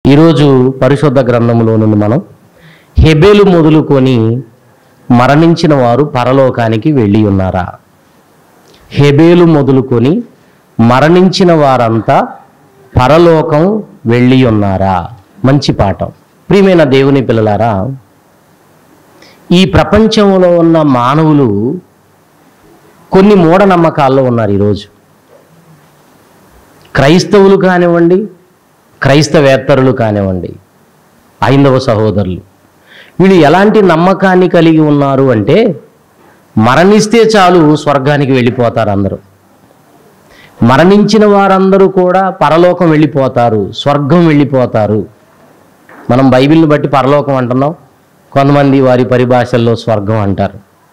ఈరోజు పరిశుద్ధ గ్రంథంలో నుండి మనం హెబేలు మొదలుకొని మరణించిన వారు పరలోకానికి వెళ్ళి ఉన్నారా హెబేలు మొదలుకొని మరణించిన వారంతా పరలోకం వెళ్ళి ఉన్నారా మంచి పాఠం ప్రియమైన దేవుని పిల్లలారా ఈ ప్రపంచంలో ఉన్న మానవులు కొన్ని మూఢనమ్మకాల్లో ఉన్నారు ఈరోజు క్రైస్తవులు కానివ్వండి క్రైస్తవేత్తరులు కానివ్వండి ఐందవ సహోదరులు వీళ్ళు ఎలాంటి నమ్మకాన్ని కలిగి ఉన్నారు అంటే మరణిస్తే చాలు స్వర్గానికి వెళ్ళిపోతారు అందరూ మరణించిన వారందరూ కూడా పరలోకం వెళ్ళిపోతారు స్వర్గం వెళ్ళిపోతారు మనం బైబిల్ని బట్టి పరలోకం అంటున్నాం కొంతమంది వారి పరిభాషల్లో స్వర్గం అంటారు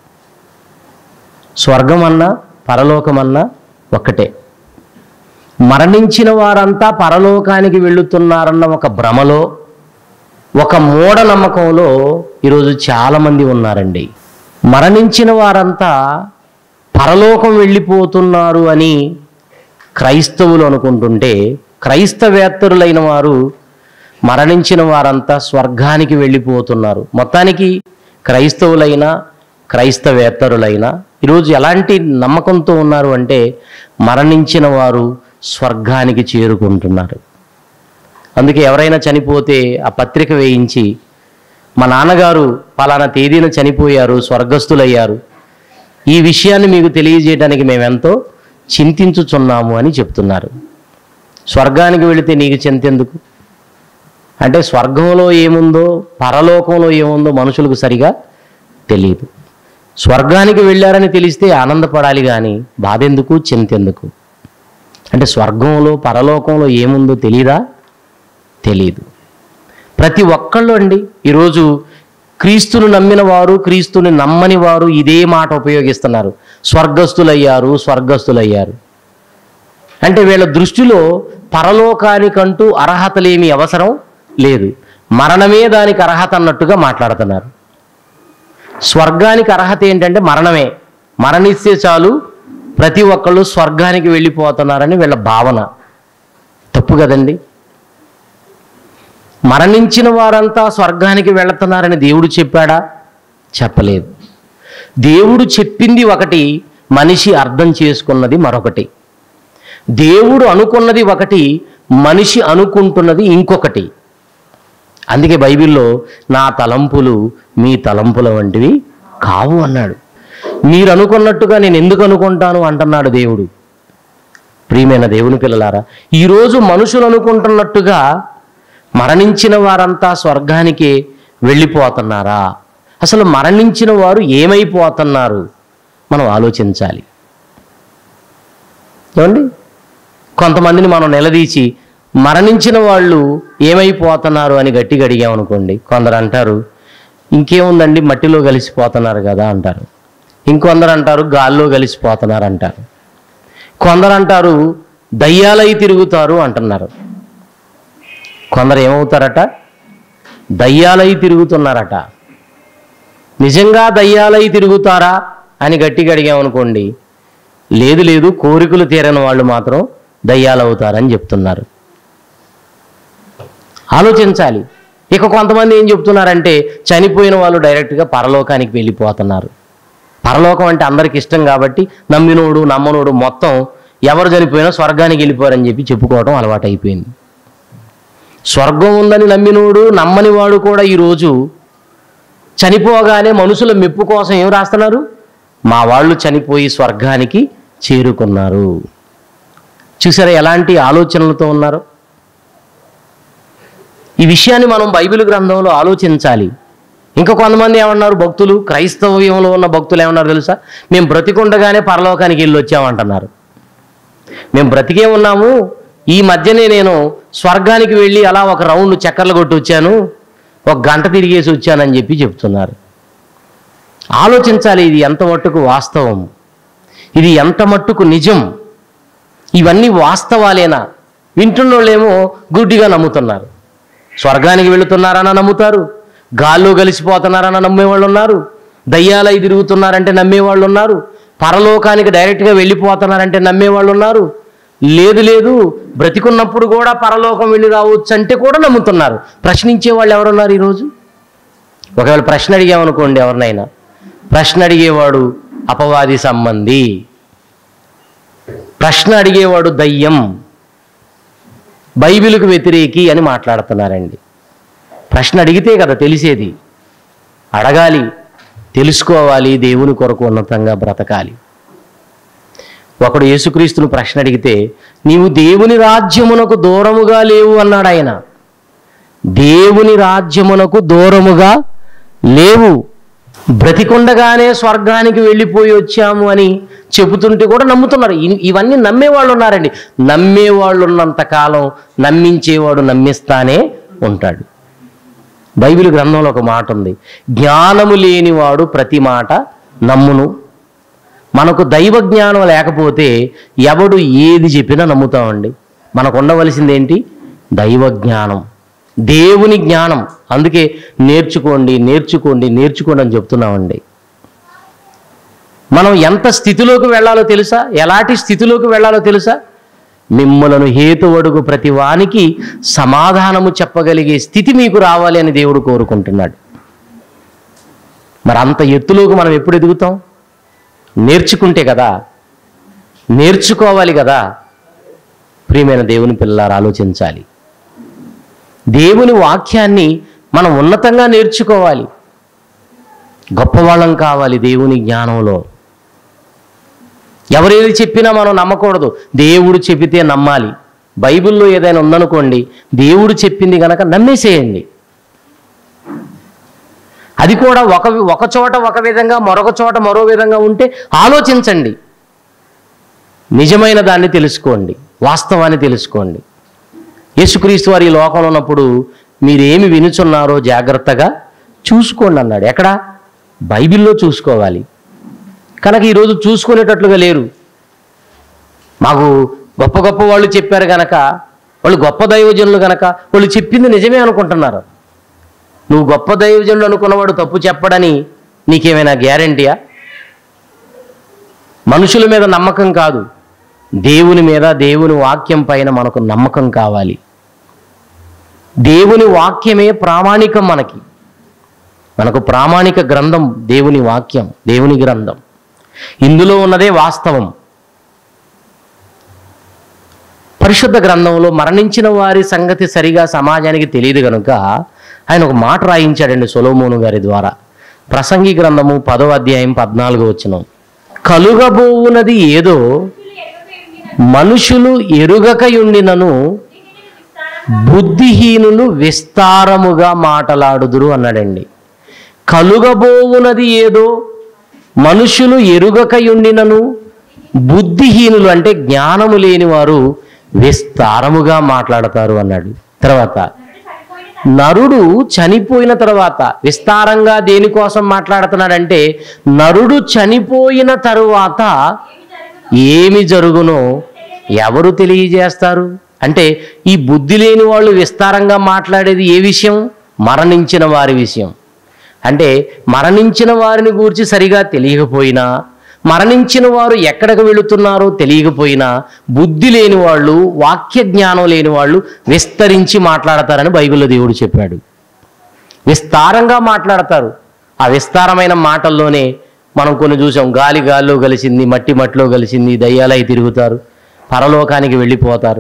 స్వర్గం అన్నా పరలోకం అన్నా ఒక్కటే మరణించిన వారంతా పరలోకానికి వెళుతున్నారన్న ఒక భ్రమలో ఒక మూఢనమ్మకంలో ఈరోజు చాలామంది ఉన్నారండి మరణించిన వారంతా పరలోకం వెళ్ళిపోతున్నారు అని క్రైస్తవులు అనుకుంటుంటే క్రైస్తవేత్తరులైన వారు మరణించిన వారంతా స్వర్గానికి వెళ్ళిపోతున్నారు మొత్తానికి క్రైస్తవులైనా క్రైస్తవేత్తరులైనా ఈరోజు ఎలాంటి నమ్మకంతో ఉన్నారు అంటే మరణించిన వారు స్వర్గానికి చేరుకుంటున్నారు అందుకే ఎవరైనా చనిపోతే ఆ పత్రిక వేయించి మా నాన్నగారు పలానా తేదీన చనిపోయారు స్వర్గస్థులయ్యారు ఈ విషయాన్ని మీకు తెలియజేయడానికి మేమెంతో చింతించుచున్నాము అని చెప్తున్నారు స్వర్గానికి వెళితే నీకు చింతెందుకు అంటే స్వర్గంలో ఏముందో పరలోకంలో ఏముందో మనుషులకు సరిగా తెలియదు స్వర్గానికి వెళ్ళారని తెలిస్తే ఆనందపడాలి కానీ బాధెందుకు చింతెందుకు అంటే స్వర్గంలో పరలోకంలో ఏముందో తెలీదా తెలియదు ప్రతి ఒక్కళ్ళు అండి ఈరోజు క్రీస్తును నమ్మిన వారు క్రీస్తుని నమ్మని వారు ఇదే మాట ఉపయోగిస్తున్నారు స్వర్గస్థులయ్యారు స్వర్గస్థులయ్యారు అంటే వీళ్ళ దృష్టిలో పరలోకానికంటూ అర్హతలేమి అవసరం లేదు మరణమే దానికి అర్హత అన్నట్టుగా మాట్లాడుతున్నారు స్వర్గానికి అర్హత ఏంటంటే మరణమే మరణిస్తే చాలు ప్రతి ఒక్కళ్ళు స్వర్గానికి వెళ్ళిపోతున్నారని వీళ్ళ భావన తప్పు కదండి మరణించిన వారంతా స్వర్గానికి వెళుతున్నారని దేవుడు చెప్పాడా చెప్పలేదు దేవుడు చెప్పింది ఒకటి మనిషి అర్థం చేసుకున్నది మరొకటి దేవుడు అనుకున్నది ఒకటి మనిషి అనుకుంటున్నది ఇంకొకటి అందుకే బైబిల్లో నా తలంపులు మీ తలంపుల వంటివి కావు అన్నాడు మీరు అనుకున్నట్టుగా నేను ఎందుకు అనుకుంటాను అంటున్నాడు దేవుడు ప్రియమైన దేవుని పిల్లలారా ఈరోజు మనుషులు అనుకుంటున్నట్టుగా మరణించిన వారంతా స్వర్గానికి వెళ్ళిపోతున్నారా అసలు మరణించిన వారు ఏమైపోతున్నారు మనం ఆలోచించాలి ఏమండి కొంతమందిని మనం నిలదీసి మరణించిన వాళ్ళు ఏమైపోతున్నారు అని గట్టిగా అడిగామనుకోండి కొందరు అంటారు ఇంకేముందండి మట్టిలో కలిసిపోతున్నారు కదా అంటారు ఇంకొందరు అంటారు గాల్లో కలిసిపోతున్నారు అంటారు కొందరు అంటారు దయ్యాలై తిరుగుతారు అంటున్నారు కొందరు ఏమవుతారట దయ్యాలై తిరుగుతున్నారట నిజంగా దయ్యాలై తిరుగుతారా అని గట్టిగా అడిగామనుకోండి లేదు లేదు కోరికలు తీరని వాళ్ళు మాత్రం దయ్యాలవుతారని చెప్తున్నారు ఆలోచించాలి ఇక కొంతమంది ఏం చెప్తున్నారంటే చనిపోయిన వాళ్ళు డైరెక్ట్గా పరలోకానికి వెళ్ళిపోతున్నారు పరలోకం అంటే అందరికి ఇష్టం కాబట్టి నమ్మినోడు నమ్మనోడు మొత్తం ఎవరు చనిపోయినా స్వర్గానికి వెళ్ళిపోరని చెప్పి చెప్పుకోవడం అలవాటు అయిపోయింది స్వర్గం ఉందని నమ్మినోడు నమ్మని వాడు కూడా ఈరోజు చనిపోగానే మనుషుల మెప్పు కోసం ఏం రాస్తున్నారు మా వాళ్ళు చనిపోయి స్వర్గానికి చేరుకున్నారు చూసారా ఎలాంటి ఆలోచనలతో ఉన్నారు ఈ విషయాన్ని మనం బైబిల్ గ్రంథంలో ఆలోచించాలి ఇంకా కొంతమంది ఏమన్నారు భక్తులు క్రైస్తవ్యంలో ఉన్న భక్తులు ఏమన్నారు తెలుసా మేము బ్రతికుండగానే పరలోకానికి వెళ్ళి వచ్చామంటున్నారు మేము బ్రతికే ఉన్నాము ఈ మధ్యనే నేను స్వర్గానికి వెళ్ళి అలా ఒక రౌండ్ చక్కర్లు కొట్టి వచ్చాను ఒక గంట తిరిగేసి వచ్చానని చెప్పి చెప్తున్నారు ఆలోచించాలి ఇది ఎంత మట్టుకు వాస్తవం ఇది ఎంత మట్టుకు నిజం ఇవన్నీ వాస్తవాలేనా వింటున్నోళ్ళేమో గుడ్డిగా నమ్ముతున్నారు స్వర్గానికి వెళుతున్నారని నమ్ముతారు గాల్లో కలిసిపోతున్నారని నమ్మేవాళ్ళు ఉన్నారు దయ్యాలై తిరుగుతున్నారంటే నమ్మేవాళ్ళు ఉన్నారు పరలోకానికి డైరెక్ట్గా వెళ్ళిపోతున్నారంటే నమ్మేవాళ్ళు ఉన్నారు లేదు లేదు బ్రతికున్నప్పుడు కూడా పరలోకం వెళ్ళి రావచ్చు అంటే కూడా నమ్ముతున్నారు ప్రశ్నించే వాళ్ళు ఎవరున్నారు ఈరోజు ఒకవేళ ప్రశ్న అడిగామనుకోండి ఎవరినైనా ప్రశ్న అడిగేవాడు అపవాది సంబంధి ప్రశ్న అడిగేవాడు దయ్యం బైబిల్కు వ్యతిరేకి అని మాట్లాడుతున్నారండి ప్రశ్న అడిగితే కదా తెలిసేది అడగాలి తెలుసుకోవాలి దేవుని కొరకు ఉన్నతంగా బ్రతకాలి ఒకడు యేసుక్రీస్తును ప్రశ్న అడిగితే నీవు దేవుని రాజ్యమునకు దూరముగా లేవు అన్నాడు ఆయన దేవుని రాజ్యమునకు దూరముగా లేవు బ్రతికుండగానే స్వర్గానికి వెళ్ళిపోయి వచ్చాము అని చెబుతుంటే కూడా నమ్ముతున్నారు ఇ- ఇవన్నీ నమ్మేవాళ్ళు ఉన్నారండి నమ్మేవాళ్ళు ఉన్నంత కాలం నమ్మించేవాడు నమ్మిస్తానే ఉంటాడు బైబిల్ గ్రంథంలో ఒక మాట ఉంది జ్ఞానము లేనివాడు ప్రతి మాట నమ్మును మనకు దైవ జ్ఞానం లేకపోతే ఎవడు ఏది చెప్పినా నమ్ముతామండి మనకు ఉండవలసింది ఏంటి దైవ జ్ఞానం దేవుని జ్ఞానం అందుకే నేర్చుకోండి నేర్చుకోండి నేర్చుకోండి అని చెప్తున్నామండి మనం ఎంత స్థితిలోకి వెళ్ళాలో తెలుసా ఎలాంటి స్థితిలోకి వెళ్ళాలో తెలుసా మిమ్మలను హేతువడుగు ప్రతి వానికి సమాధానము చెప్పగలిగే స్థితి మీకు రావాలి అని దేవుడు కోరుకుంటున్నాడు మరి అంత ఎత్తులోకి మనం ఎప్పుడు ఎదుగుతాం నేర్చుకుంటే కదా నేర్చుకోవాలి కదా ప్రియమైన దేవుని పిల్లలారు ఆలోచించాలి దేవుని వాక్యాన్ని మనం ఉన్నతంగా నేర్చుకోవాలి గొప్పవాళ్ళం కావాలి దేవుని జ్ఞానంలో ఎవరేది చెప్పినా మనం నమ్మకూడదు దేవుడు చెబితే నమ్మాలి బైబిల్లో ఏదైనా ఉందనుకోండి దేవుడు చెప్పింది గనక నమ్మేసేయండి అది కూడా ఒక ఒక చోట ఒక విధంగా మరొక చోట మరో విధంగా ఉంటే ఆలోచించండి నిజమైన దాన్ని తెలుసుకోండి వాస్తవాన్ని తెలుసుకోండి యేసుక్రీస్తు వారి ఈ లోకంలో ఉన్నప్పుడు మీరేమి వినుచున్నారో జాగ్రత్తగా చూసుకోండి అన్నాడు ఎక్కడ బైబిల్లో చూసుకోవాలి కనుక ఈరోజు చూసుకునేటట్లుగా లేరు మాకు గొప్ప గొప్ప వాళ్ళు చెప్పారు గనక వాళ్ళు గొప్ప దైవజనులు గనక వాళ్ళు చెప్పింది నిజమే అనుకుంటున్నారు నువ్వు గొప్ప దైవజనుడు అనుకున్నవాడు తప్పు చెప్పడని నీకేమైనా గ్యారంటీయా మనుషుల మీద నమ్మకం కాదు దేవుని మీద దేవుని వాక్యం పైన మనకు నమ్మకం కావాలి దేవుని వాక్యమే ప్రామాణికం మనకి మనకు ప్రామాణిక గ్రంథం దేవుని వాక్యం దేవుని గ్రంథం ఇందులో ఉన్నదే వాస్తవం పరిశుద్ధ గ్రంథంలో మరణించిన వారి సంగతి సరిగా సమాజానికి తెలియదు కనుక ఆయన ఒక మాట రాయించాడండి సొలోమోను గారి ద్వారా ప్రసంగి గ్రంథము పదో అధ్యాయం పద్నాలుగో వచనం కలుగబోవునది ఏదో మనుషులు ఎరుగకయుండినను బుద్ధిహీనులు విస్తారముగా మాటలాడుదురు అన్నాడండి కలుగబోవునది ఏదో మనుషులు ఎరుగకయుండినను బుద్ధిహీనులు అంటే జ్ఞానము లేని వారు విస్తారముగా మాట్లాడతారు అన్నాడు తర్వాత నరుడు చనిపోయిన తర్వాత విస్తారంగా దేనికోసం మాట్లాడుతున్నాడంటే నరుడు చనిపోయిన తరువాత ఏమి జరుగునో ఎవరు తెలియజేస్తారు అంటే ఈ బుద్ధి లేని వాళ్ళు విస్తారంగా మాట్లాడేది ఏ విషయం మరణించిన వారి విషయం అంటే మరణించిన వారిని గూర్చి సరిగా తెలియకపోయినా మరణించిన వారు ఎక్కడికి వెళుతున్నారో తెలియకపోయినా బుద్ధి లేని వాళ్ళు వాక్య జ్ఞానం లేని వాళ్ళు విస్తరించి మాట్లాడతారని బైబిల్లో దేవుడు చెప్పాడు విస్తారంగా మాట్లాడతారు ఆ విస్తారమైన మాటల్లోనే మనం కొన్ని చూసాం గాలి గాల్లో కలిసింది మట్టి మట్టిలో కలిసింది దయ్యాలై తిరుగుతారు పరలోకానికి వెళ్ళిపోతారు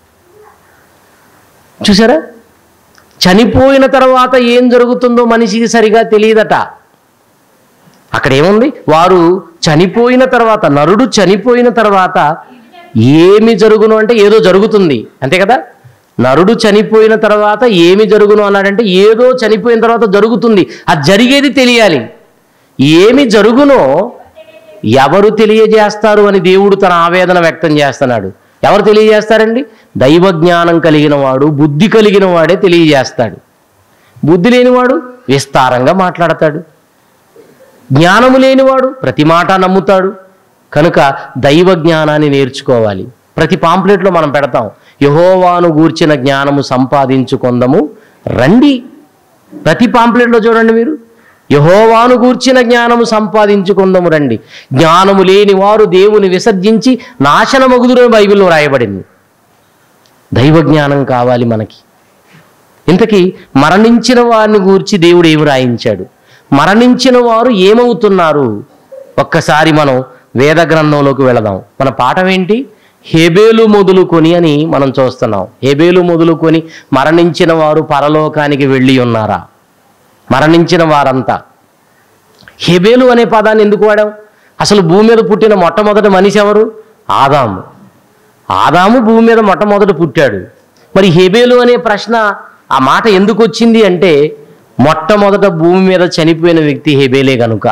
చూసారా చనిపోయిన తర్వాత ఏం జరుగుతుందో మనిషికి సరిగా తెలియదట అక్కడ ఏముంది వారు చనిపోయిన తర్వాత నరుడు చనిపోయిన తర్వాత ఏమి జరుగును అంటే ఏదో జరుగుతుంది అంతే కదా నరుడు చనిపోయిన తర్వాత ఏమి జరుగును అన్నాడంటే ఏదో చనిపోయిన తర్వాత జరుగుతుంది అది జరిగేది తెలియాలి ఏమి జరుగునో ఎవరు తెలియజేస్తారు అని దేవుడు తన ఆవేదన వ్యక్తం చేస్తున్నాడు ఎవరు తెలియజేస్తారండి దైవ జ్ఞానం కలిగిన వాడు బుద్ధి కలిగిన వాడే తెలియజేస్తాడు బుద్ధి లేనివాడు విస్తారంగా మాట్లాడతాడు జ్ఞానము లేనివాడు ప్రతి మాట నమ్ముతాడు కనుక దైవ జ్ఞానాన్ని నేర్చుకోవాలి ప్రతి పాంప్లెట్లో మనం పెడతాం యహోవాను గూర్చిన జ్ఞానము సంపాదించుకుందము రండి ప్రతి పాంప్లెట్లో చూడండి మీరు యహోవాను గూర్చిన జ్ఞానము సంపాదించుకుందము రండి జ్ఞానము లేని వారు దేవుని విసర్జించి నాశనమగుదురని బైబిల్లో రాయబడింది దైవ జ్ఞానం కావాలి మనకి ఇంతకీ మరణించిన వారిని గూర్చి దేవుడు ఏమి రాయించాడు మరణించిన వారు ఏమవుతున్నారు ఒక్కసారి మనం వేద గ్రంథంలోకి వెళదాం మన పాఠం ఏంటి హెబేలు మొదలుకొని అని మనం చూస్తున్నాం హెబేలు మొదలుకొని మరణించిన వారు పరలోకానికి వెళ్ళి ఉన్నారా మరణించిన వారంతా హెబేలు అనే పదాన్ని ఎందుకు వాడాం అసలు భూమి మీద పుట్టిన మొట్టమొదటి మనిషి ఎవరు ఆదాము ఆదాము భూమి మీద మొట్టమొదట పుట్టాడు మరి హెబేలు అనే ప్రశ్న ఆ మాట ఎందుకు వచ్చింది అంటే మొట్టమొదట భూమి మీద చనిపోయిన వ్యక్తి హెబేలే గనుక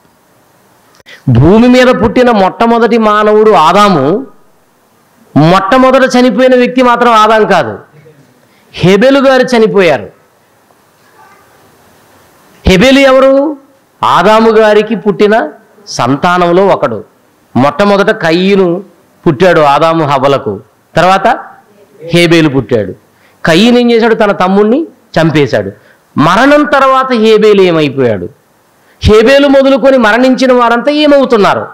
భూమి మీద పుట్టిన మొట్టమొదటి మానవుడు ఆదాము మొట్టమొదట చనిపోయిన వ్యక్తి మాత్రం ఆదాం కాదు హెబెలు గారు చనిపోయారు హెబెలు ఎవరు ఆదాము గారికి పుట్టిన సంతానంలో ఒకడు మొట్టమొదట కయ్యను పుట్టాడు ఆదాము హబలకు తర్వాత హేబేలు పుట్టాడు కయ్యను ఏం చేశాడు తన తమ్ముణ్ణి చంపేశాడు మరణం తర్వాత హేబేలు ఏమైపోయాడు హేబేలు మొదలుకొని మరణించిన వారంతా ఏమవుతున్నారు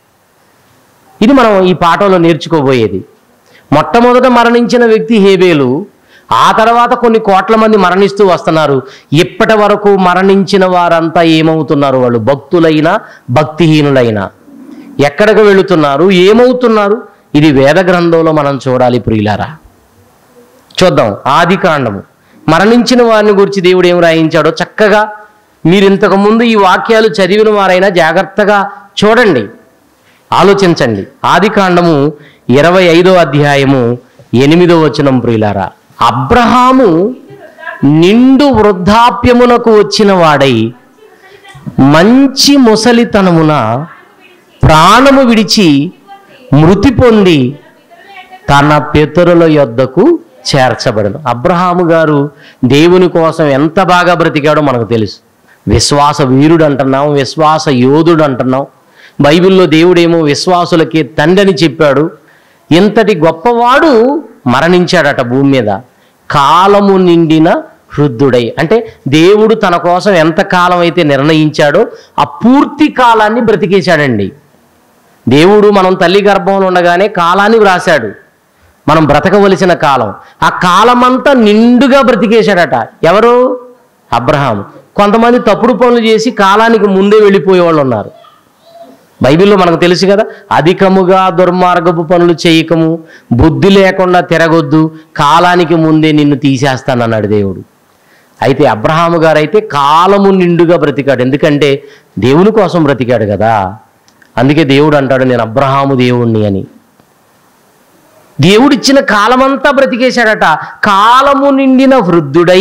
ఇది మనం ఈ పాఠంలో నేర్చుకోబోయేది మొట్టమొదట మరణించిన వ్యక్తి హేబేలు ఆ తర్వాత కొన్ని కోట్ల మంది మరణిస్తూ వస్తున్నారు ఇప్పటి వరకు మరణించిన వారంతా ఏమవుతున్నారు వాళ్ళు భక్తులైనా భక్తిహీనులైనా ఎక్కడికి వెళుతున్నారు ఏమవుతున్నారు ఇది వేద గ్రంథంలో మనం చూడాలి ప్రియులారా చూద్దాం ఆది కాండము మరణించిన వారిని గురించి దేవుడు ఏం రాయించాడో చక్కగా మీరు ఇంతకు ముందు ఈ వాక్యాలు చదివిన వారైనా జాగ్రత్తగా చూడండి ఆలోచించండి ఆది కాండము ఇరవై ఐదో అధ్యాయము ఎనిమిదో వచనం ప్రియులారా అబ్రహాము నిండు వృద్ధాప్యమునకు వచ్చిన వాడై మంచి ముసలితనమున ప్రాణము విడిచి మృతి పొంది తన పితరుల యొద్దకు చేర్చబడను అబ్రహాము గారు దేవుని కోసం ఎంత బాగా బ్రతికాడో మనకు తెలుసు విశ్వాస వీరుడు అంటున్నాం విశ్వాస యోధుడు అంటున్నాం బైబిల్లో దేవుడేమో విశ్వాసులకి తండ్రి అని చెప్పాడు ఇంతటి గొప్పవాడు మరణించాడట భూమి మీద కాలము నిండిన వృద్ధుడై అంటే దేవుడు తన కోసం ఎంత కాలం అయితే నిర్ణయించాడో ఆ పూర్తి కాలాన్ని బ్రతికేశాడండి దేవుడు మనం తల్లి గర్భంలో ఉండగానే కాలాన్ని వ్రాశాడు మనం బ్రతకవలసిన కాలం ఆ కాలమంతా నిండుగా బ్రతికేశాడట ఎవరు అబ్రహాం కొంతమంది తప్పుడు పనులు చేసి కాలానికి ముందే వెళ్ళిపోయే వాళ్ళు ఉన్నారు బైబిల్లో మనకు తెలుసు కదా అధికముగా దుర్మార్గపు పనులు చేయకము బుద్ధి లేకుండా తిరగొద్దు కాలానికి ముందే నిన్ను తీసేస్తానన్నాడు దేవుడు అయితే అబ్రహాము గారు అయితే కాలము నిండుగా బ్రతికాడు ఎందుకంటే దేవుని కోసం బ్రతికాడు కదా అందుకే దేవుడు అంటాడు నేను అబ్రహాము దేవుణ్ణి అని దేవుడిచ్చిన కాలమంతా బ్రతికేశాడట కాలము నిండిన వృద్ధుడై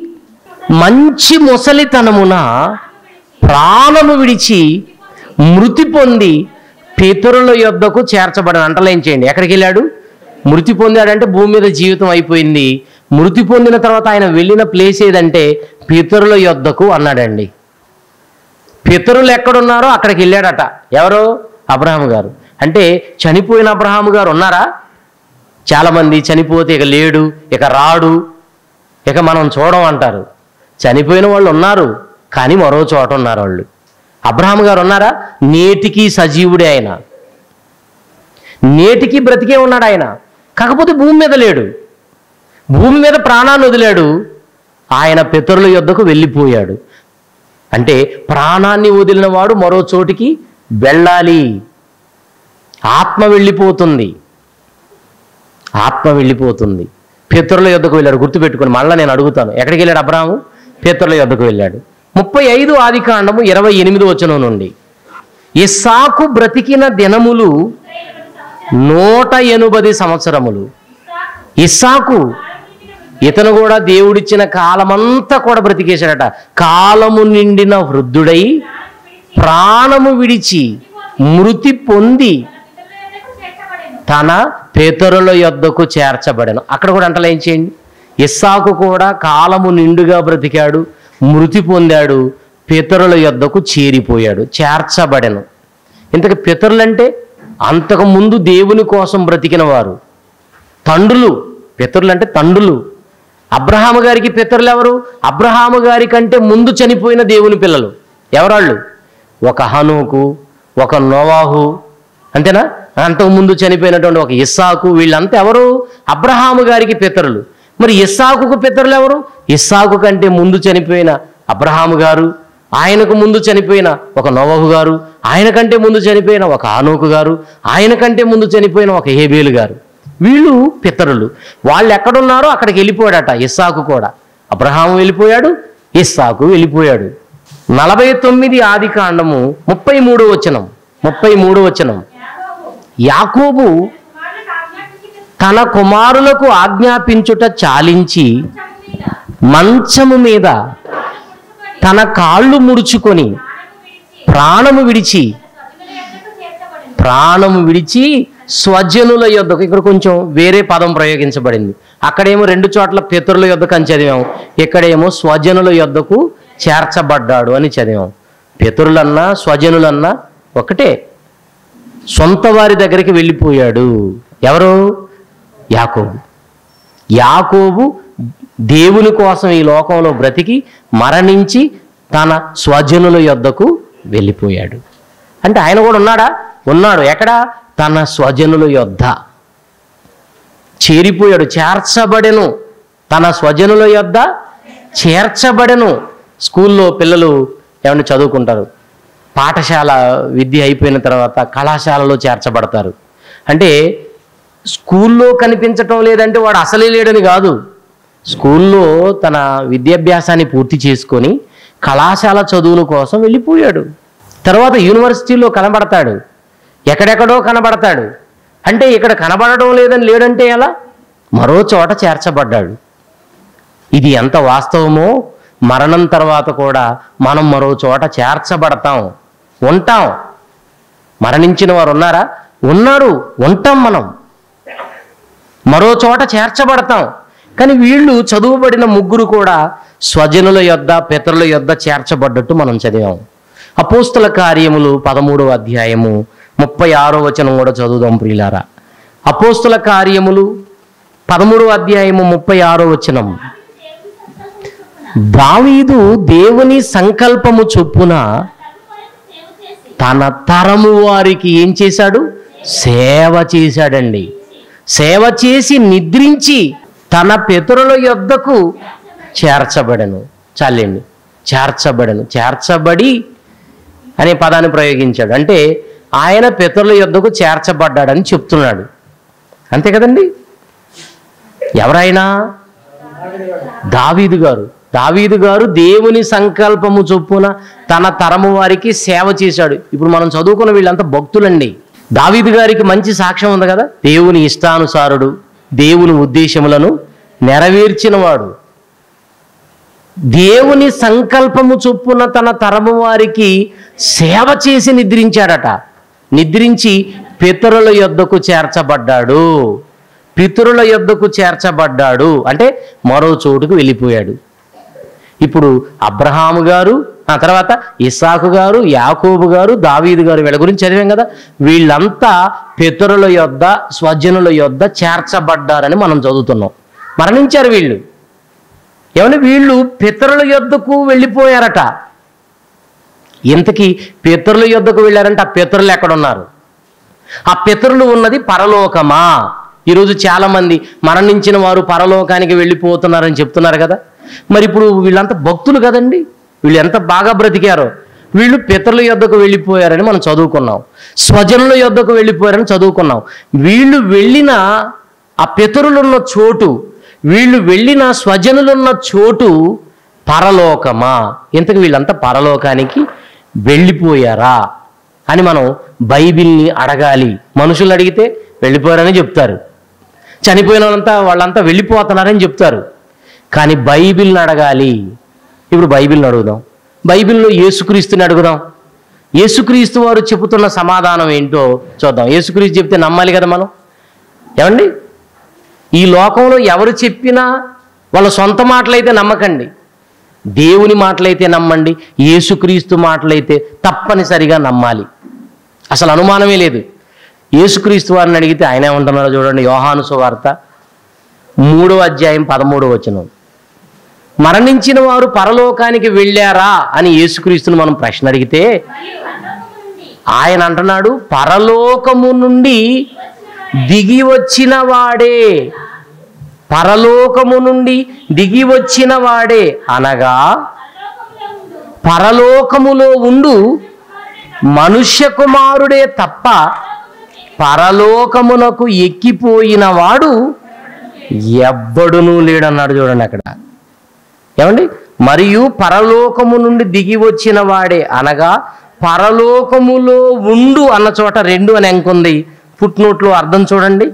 మంచి ముసలితనమున ప్రాణము విడిచి మృతి పొంది పితరుల యొద్దకు చేర్చబడిన అంటలేం చేయండి ఎక్కడికి వెళ్ళాడు మృతి పొందాడంటే భూమి మీద జీవితం అయిపోయింది మృతి పొందిన తర్వాత ఆయన వెళ్ళిన ప్లేస్ ఏదంటే పితరుల యొద్దకు అన్నాడండి పితరులు ఎక్కడున్నారో అక్కడికి వెళ్ళాడట ఎవరు అబ్రహాం గారు అంటే చనిపోయిన అబ్రహాం గారు ఉన్నారా చాలామంది చనిపోతే ఇక లేడు ఇక రాడు ఇక మనం చూడం అంటారు చనిపోయిన వాళ్ళు ఉన్నారు కానీ మరో చోట ఉన్నారు వాళ్ళు అబ్రహాం గారు ఉన్నారా నేటికి సజీవుడే ఆయన నేటికి బ్రతికే ఉన్నాడు ఆయన కాకపోతే భూమి మీద లేడు భూమి మీద ప్రాణాన్ని వదిలాడు ఆయన పితరుల యొద్దకు వెళ్ళిపోయాడు అంటే ప్రాణాన్ని వదిలిన వాడు మరో చోటికి వెళ్ళాలి ఆత్మ వెళ్ళిపోతుంది ఆత్మ వెళ్ళిపోతుంది పితరుల యొద్దకు వెళ్ళాడు గుర్తుపెట్టుకొని మళ్ళీ నేను అడుగుతాను ఎక్కడికి వెళ్ళాడు అబ్రాహము పితరుల యొద్దకు వెళ్ళాడు ముప్పై ఐదు ఆది కాండము ఇరవై ఎనిమిది వచనం నుండి ఇస్సాకు బ్రతికిన దినములు నూట ఎనుబది సంవత్సరములు ఇస్సాకు ఇతను కూడా దేవుడిచ్చిన కాలమంతా కూడా బ్రతికేశాడట కాలము నిండిన వృద్ధుడై ప్రాణము విడిచి మృతి పొంది తన పేతరుల యొద్దకు చేర్చబడను అక్కడ కూడా అంటలు ఏం చేయండి ఇస్సాకు కూడా కాలము నిండుగా బ్రతికాడు మృతి పొందాడు పితరుల యొద్దకు చేరిపోయాడు చేర్చబడెను ఇంతకు పితరులంటే అంతకు ముందు దేవుని కోసం బ్రతికిన వారు తండ్రులు పితరులు అంటే తండ్రులు అబ్రహాము గారికి పితరులు ఎవరు అబ్రహాము గారి కంటే ముందు చనిపోయిన దేవుని పిల్లలు ఎవరాళ్ళు ఒక హనుకు ఒక నోవాహు అంతేనా అంతకుముందు చనిపోయినటువంటి ఒక ఇస్సాకు వీళ్ళంతా ఎవరు అబ్రహాము గారికి పితరులు మరి ఇస్సాకుకు పితరులు ఎవరు ఇస్సాకు కంటే ముందు చనిపోయిన అబ్రహాము గారు ఆయనకు ముందు చనిపోయిన ఒక నోవహు గారు ఆయన కంటే ముందు చనిపోయిన ఒక ఆనోకు గారు ఆయన కంటే ముందు చనిపోయిన ఒక హేబేలు గారు వీళ్ళు పితరులు వాళ్ళు ఎక్కడున్నారో అక్కడికి వెళ్ళిపోయాడట ఇస్సాకు కూడా అబ్రహాము వెళ్ళిపోయాడు ఇస్సాకు వెళ్ళిపోయాడు నలభై తొమ్మిది ఆది కాండము ముప్పై మూడు వచనం ముప్పై మూడు వచనం యాకోబు వాళ్ళకి ఆజ్ఞాపించిన తన కుమారులకు ఆజ్ఞాపించుట చాలించి మంచము మీద తన కాళ్ళు ముడుచుకొని ప్రాణము విడిచి ప్రాణము విడిచి స్వజనుల యొద్దకు చేర్చబడింది ప్రాణము విడిచి స్వజనుల యొద్దకు ఇక్కడ కొంచెం వేరే పదం ప్రయోగించబడింది అక్కడేమో రెండు చోట్ల పితరుల యొద్దకు అని చదివాం ఇక్కడేమో స్వజనుల యొద్దకు చేర్చబడ్డాడు అని చదివాం పితరులన్నా స్వజనులన్నా ఒకటే సొంత వారి దగ్గరికి వెళ్ళిపోయాడు ఎవరు యాకోబు యాకోబు దేవుని కోసం ఈ లోకంలో బ్రతికి మరణించి తన స్వజనుల యొద్దకు వెళ్ళిపోయాడు అంటే ఆయన కూడా ఉన్నాడా ఉన్నాడు ఎక్కడ తన స్వజనుల యొద్ద చేరిపోయాడు చేర్చబడెను తన స్వజనుల యొద్ద చేర్చబడెను స్కూల్లో పిల్లలు ఏమైనా చదువుకుంటారు పాఠశాల విద్య అయిపోయిన తర్వాత కళాశాలలో చేర్చబడతారు అంటే స్కూల్లో కనిపించటం లేదంటే వాడు అసలే లేడని కాదు స్కూల్లో తన విద్యాభ్యాసాన్ని పూర్తి చేసుకొని కళాశాల చదువుల కోసం వెళ్ళిపోయాడు తర్వాత యూనివర్సిటీలో కనబడతాడు ఎక్కడెక్కడో కనబడతాడు అంటే ఇక్కడ కనబడడం లేదని లేడంటే ఎలా మరో చోట చేర్చబడ్డాడు ఇది ఎంత వాస్తవమో మరణం తర్వాత కూడా మనం మరో చోట చేర్చబడతాం ఉంటాం మరణించిన వారు ఉన్నారా ఉన్నారు ఉంటాం మనం మరో చోట చేర్చబడతాం కానీ వీళ్ళు చదువుబడిన ముగ్గురు కూడా స్వజనుల యొద్ద పితరుల యొద్ద చేర్చబడ్డట్టు మనం చదివాం అపోస్తుల కార్యములు పదమూడవ అధ్యాయము ముప్పై ఆరో వచనం కూడా చదువుదాం ప్రియులారా అపోస్తుల కార్యములు పదమూడవ అధ్యాయము ముప్పై ఆరో వచనం దావీదు దేవుని సంకల్పము చొప్పున సేవ చేసి తన తరము వారికి ఏం చేశాడు సేవ చేశాడండి సేవ చేసి నిద్రించి తన పితరుల యొద్దకు చేర్చబడను చాలండి చేర్చబడను చేర్చబడి అనే పదాన్ని ప్రయోగించాడు అంటే ఆయన పితరుల యొద్దకు చేర్చబడ్డాడని చెప్తున్నాడు అంతే కదండి ఎవరైనా దావీదు గారు దావీదు గారు దేవుని సంకల్పము చొప్పున తన తరము వారికి సేవ చేశాడు ఇప్పుడు మనం చదువుకున్న వీళ్ళంతా భక్తులండి దావీదు గారికి మంచి సాక్ష్యం ఉంది కదా దేవుని ఇష్టానుసారుడు దేవుని ఉద్దేశములను నెరవేర్చినవాడు దేవుని సంకల్పము చొప్పున తన తరము వారికి సేవ చేసి నిద్రించాడట నిద్రించి పితరుల యొద్దకు చేర్చబడ్డాడు పితరుల యొద్దకు చేర్చబడ్డాడు అంటే మరో చోటుకు వెళ్ళిపోయాడు ఇప్పుడు అబ్రహాము గారు ఆ తర్వాత ఇస్సాకు గారు యాకోబు గారు దావీదు గారు వీళ్ళ గురించి చదివాం కదా వీళ్ళంతా పితరుల యొద్ద స్వజనుల యొద్ద చేర్చబడ్డారని మనం చదువుతున్నాం మరణించారు వీళ్ళు ఏమన్నా వీళ్ళు పితరుల యొద్దకు వెళ్ళిపోయారట ఇంతకీ పితరుల యొద్దకు వెళ్ళారంటే ఆ పితరులు ఎక్కడున్నారు ఆ పితరులు ఉన్నది పరలోకమా ఈరోజు చాలామంది మరణించిన వారు పరలోకానికి వెళ్ళిపోతున్నారని చెప్తున్నారు కదా మరి ఇప్పుడు వీళ్ళంతా భక్తులు కదండి వీళ్ళు ఎంత బాగా బ్రతికారో వీళ్ళు పితరుల యొద్దకు వెళ్ళిపోయారని మనం చదువుకున్నాం స్వజనుల యొద్దకు వెళ్ళిపోయారని చదువుకున్నాం వీళ్ళు వెళ్ళిన ఆ పితరులున్న చోటు వీళ్ళు వెళ్ళిన స్వజనులున్న చోటు పరలోకమా ఇంతకు వీళ్ళంతా పరలోకానికి వెళ్ళిపోయారా అని మనం బైబిల్ని అడగాలి మనుషులు అడిగితే వెళ్ళిపోయారని చెప్తారు చనిపోయిన వాళ్ళంతా వాళ్ళంతా వెళ్ళిపోతున్నారని చెప్తారు కానీ బైబిల్ని అడగాలి ఇప్పుడు బైబిల్ని అడుగుదాం బైబిల్లో యేసుక్రీస్తుని అడుగుదాం యేసుక్రీస్తు వారు చెబుతున్న సమాధానం ఏంటో చూద్దాం యేసుక్రీస్తు చెప్తే నమ్మాలి కదా మనం ఏమండి ఈ లోకంలో ఎవరు చెప్పినా వాళ్ళ సొంత మాటలైతే నమ్మకండి దేవుని మాటలైతే నమ్మండి యేసుక్రీస్తు మాటలైతే తప్పనిసరిగా నమ్మాలి అసలు అనుమానమే లేదు యేసుక్రీస్తు వారిని అడిగితే ఆయన ఏమంటున్నారో చూడండి యోహాను సువార్త మూడో అధ్యాయం పదమూడో వచనం మరణించిన వారు పరలోకానికి వెళ్ళారా అని యేసుక్రీస్తుని మనం ప్రశ్న అడిగితే మరియు పరలోకము నుండి ఆయన అంటున్నాడు పరలోకము నుండి దిగి వచ్చిన వాడే పరలోకము నుండి దిగి వచ్చిన వాడే అనగా పరలోకములో ఉండు పరలోకములో ఉండు మనుష్య కుమారుడే తప్ప పరలోకమునకు ఎక్కిపోయిన వాడు ఎవ్వడునూ లేడన్నాడు చూడండి అక్కడ ఏమండి మరియు పరలోకము నుండి దిగి వచ్చిన వాడే అనగా పరలోకములో ఉండు అన్న చోట రెండు అని ఎంకుంది ఫుట్ నోట్లో అర్థం చూడండి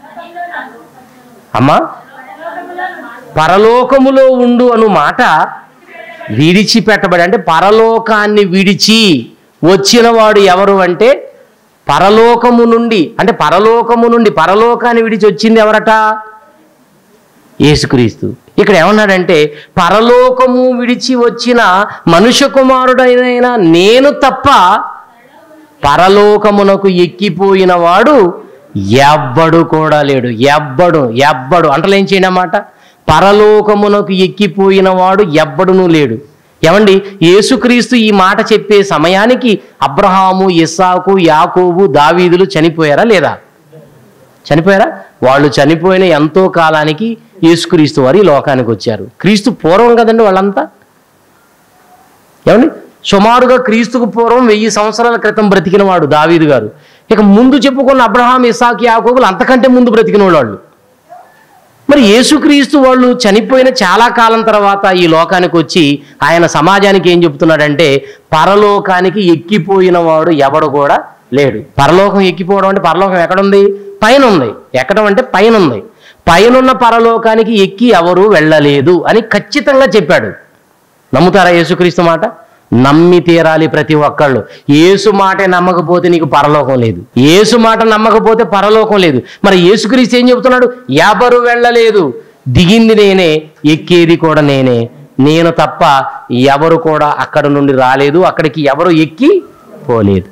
అమ్మా పరలోకములో ఉండు అను మాట విడిచిపెట్టబడి అంటే పరలోకాన్ని విడిచి వచ్చిన వాడు ఎవరు అంటే పరలోకము నుండి అంటే పరలోకము నుండి పరలోకాన్ని విడిచి వచ్చింది ఎవరట యేసుక్రీస్తు ఇక్కడ ఏమన్నాడంటే పరలోకము విడిచి వచ్చిన మనుష్య కుమారుడైన నేను తప్ప పరలోకమునకు ఎక్కిపోయిన వాడు ఎవ్వడు కూడా లేడు ఎవ్వడు ఎవ్వడు అంటలేం చేయండి అన్నమాట పరలోకమునకు ఎక్కిపోయిన వాడు ఎవ్వడునూ లేడు ఏమండి యేసుక్రీస్తు ఈ మాట చెప్పే సమయానికి అబ్రహాము ఇస్సాకు యాకోబు దావీదులు చనిపోయారా లేదా చనిపోయారా వాళ్ళు చనిపోయిన ఎంతో కాలానికి యేసుక్రీస్తు వారు ఈ లోకానికి వచ్చారు క్రీస్తు పూర్వం కదండి వాళ్ళంతా ఏమండి సుమారుగా క్రీస్తుకు పూర్వం వెయ్యి సంవత్సరాల క్రితం బ్రతికిన వాడు దావీదు గారు ఇక ముందు చెప్పుకున్న అబ్రహాం ఇసాక్ యాకోబులు అంతకంటే ముందు బ్రతికిన వాళ్ళు మరి యేసుక్రీస్తు వాళ్ళు చనిపోయిన చాలా కాలం తర్వాత ఈ లోకానికి వచ్చి ఆయన సమాజానికి ఏం చెప్తున్నాడంటే పరలోకానికి ఎక్కిపోయిన వాడు ఎవడు కూడా లేడు పరలోకం ఎక్కిపోవడం అంటే పరలోకం ఎక్కడుంది పైన ఉంది ఎక్కడం అంటే పైన ఉంది పైనున్న పరలోకానికి ఎక్కి ఎవరు వెళ్ళలేదు అని ఖచ్చితంగా చెప్పాడు నమ్ముతారా యేసుక్రీస్తు మాట నమ్మి తీరాలి ప్రతి ఒక్కళ్ళు యేసు మాటే నమ్మకపోతే నీకు పరలోకం లేదు యేసు మాట నమ్మకపోతే పరలోకం లేదు మరి యేసుక్రీస్తు ఏం చెబుతున్నాడు ఎవరు వెళ్ళలేదు దిగింది నేనే ఎక్కేది కూడా నేనే నేను తప్ప ఎవరు కూడా అక్కడ నుండి రాలేదు అక్కడికి ఎవరు ఎక్కి పోలేదు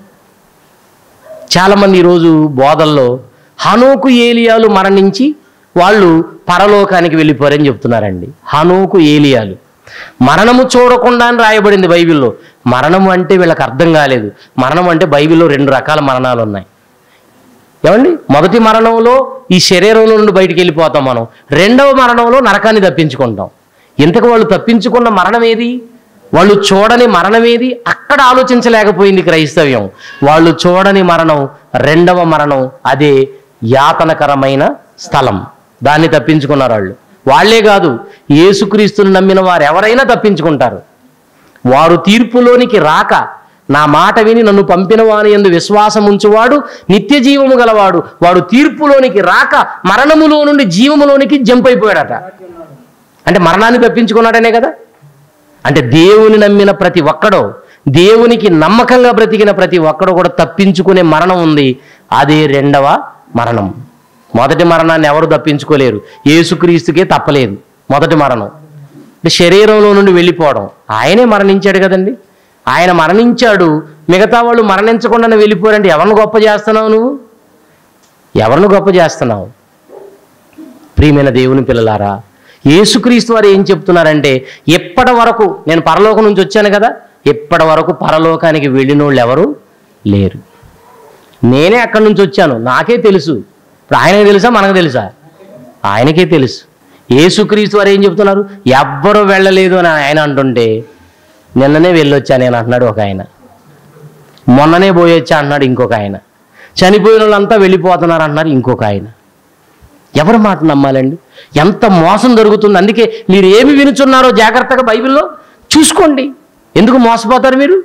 చాలామంది ఈరోజు బోధల్లో హనోకు ఏలియాలు మరణించి వాళ్ళు పరలోకానికి వెళ్ళిపోరని చెప్తున్నారండి హనోకు ఏలియాలు మరణము చూడకుండా అని రాయబడింది బైబిల్లో మరణం అంటే వీళ్ళకి అర్థం కాలేదు మరణం అంటే బైబిల్లో రెండు రకాల మరణాలు ఉన్నాయి ఏమండి మొదటి మరణంలో ఈ శరీరంలో నుండి బయటికి వెళ్ళిపోతాం మనం రెండవ మరణంలో నరకాన్ని తప్పించుకుంటాం ఇంతకు వాళ్ళు తప్పించుకున్న మరణం ఏది వాళ్ళు చూడని మరణం ఏది అక్కడ ఆలోచించలేకపోయింది క్రైస్తవ్యం వాళ్ళు చూడని మరణం రెండవ మరణం అదే యాతనకరమైన స్థలం దాన్ని తప్పించుకున్నారు వాళ్ళు వాళ్ళే కాదు యేసుక్రీస్తుని నమ్మిన వారు ఎవరైనా తప్పించుకుంటారు వారు తీర్పులోనికి రాక నా మాట విని నన్ను పంపిన వాని ఎందు విశ్వాసం ఉంచువాడు నిత్య జీవము గలవాడు వాడు తీర్పులోనికి రాక మరణములో నుండి జీవములోనికి జంప్ అయిపోయాడట అంటే మరణాన్ని తప్పించుకున్నాడనే కదా అంటే దేవుని నమ్మిన ప్రతి ఒక్కడో దేవునికి నమ్మకంగా బ్రతికిన ప్రతి ఒక్కడో కూడా తప్పించుకునే మరణం ఉంది అదే రెండవ మరణం మొదటి మరణాన్ని ఎవరు తప్పించుకోలేరు యేసుక్రీస్తుకే తప్పలేదు మొదటి మరణం అంటే శరీరంలో నుండి వెళ్ళిపోవడం ఆయనే మరణించాడు కదండి ఆయన మరణించాడు మిగతా వాళ్ళు మరణించకుండానే వెళ్ళిపోయారంటే ఎవరిని గొప్ప చేస్తున్నావు నువ్వు ఎవరిని గొప్ప చేస్తున్నావు ప్రియమైన దేవుని పిల్లలారా యేసుక్రీస్తు వారు ఏం చెప్తున్నారంటే ఎప్పటి వరకు నేను పరలోకం నుంచి వచ్చాను కదా ఎప్పటి వరకు పరలోకానికి వెళ్ళిన వాళ్ళు ఎవరు లేరు నేనే అక్కడి నుంచి వచ్చాను నాకే తెలుసు ఇప్పుడు ఆయనకి తెలుసా మనకు తెలుసా ఆయనకే తెలుసు యేసుక్రీస్తు వారు ఏం చెప్తున్నారు ఎవ్వరు వెళ్ళలేదు అని ఆయన అంటుంటే నిన్ననే వెళ్ళొచ్చా నేను అంటున్నాడు ఒక ఆయన మొన్ననే పోయొచ్చా అంటున్నాడు ఇంకొక ఆయన చనిపోయిన వాళ్ళంతా వెళ్ళిపోతున్నారు అంటున్నారు ఇంకొక ఆయన ఎవరి మాట నమ్మాలండి ఎంత మోసం జరుగుతుంది అందుకే మీరు ఏమి వినుచున్నారో జాగ్రత్తగా బైబిల్లో చూసుకోండి ఎందుకు మోసపోతారు మీరు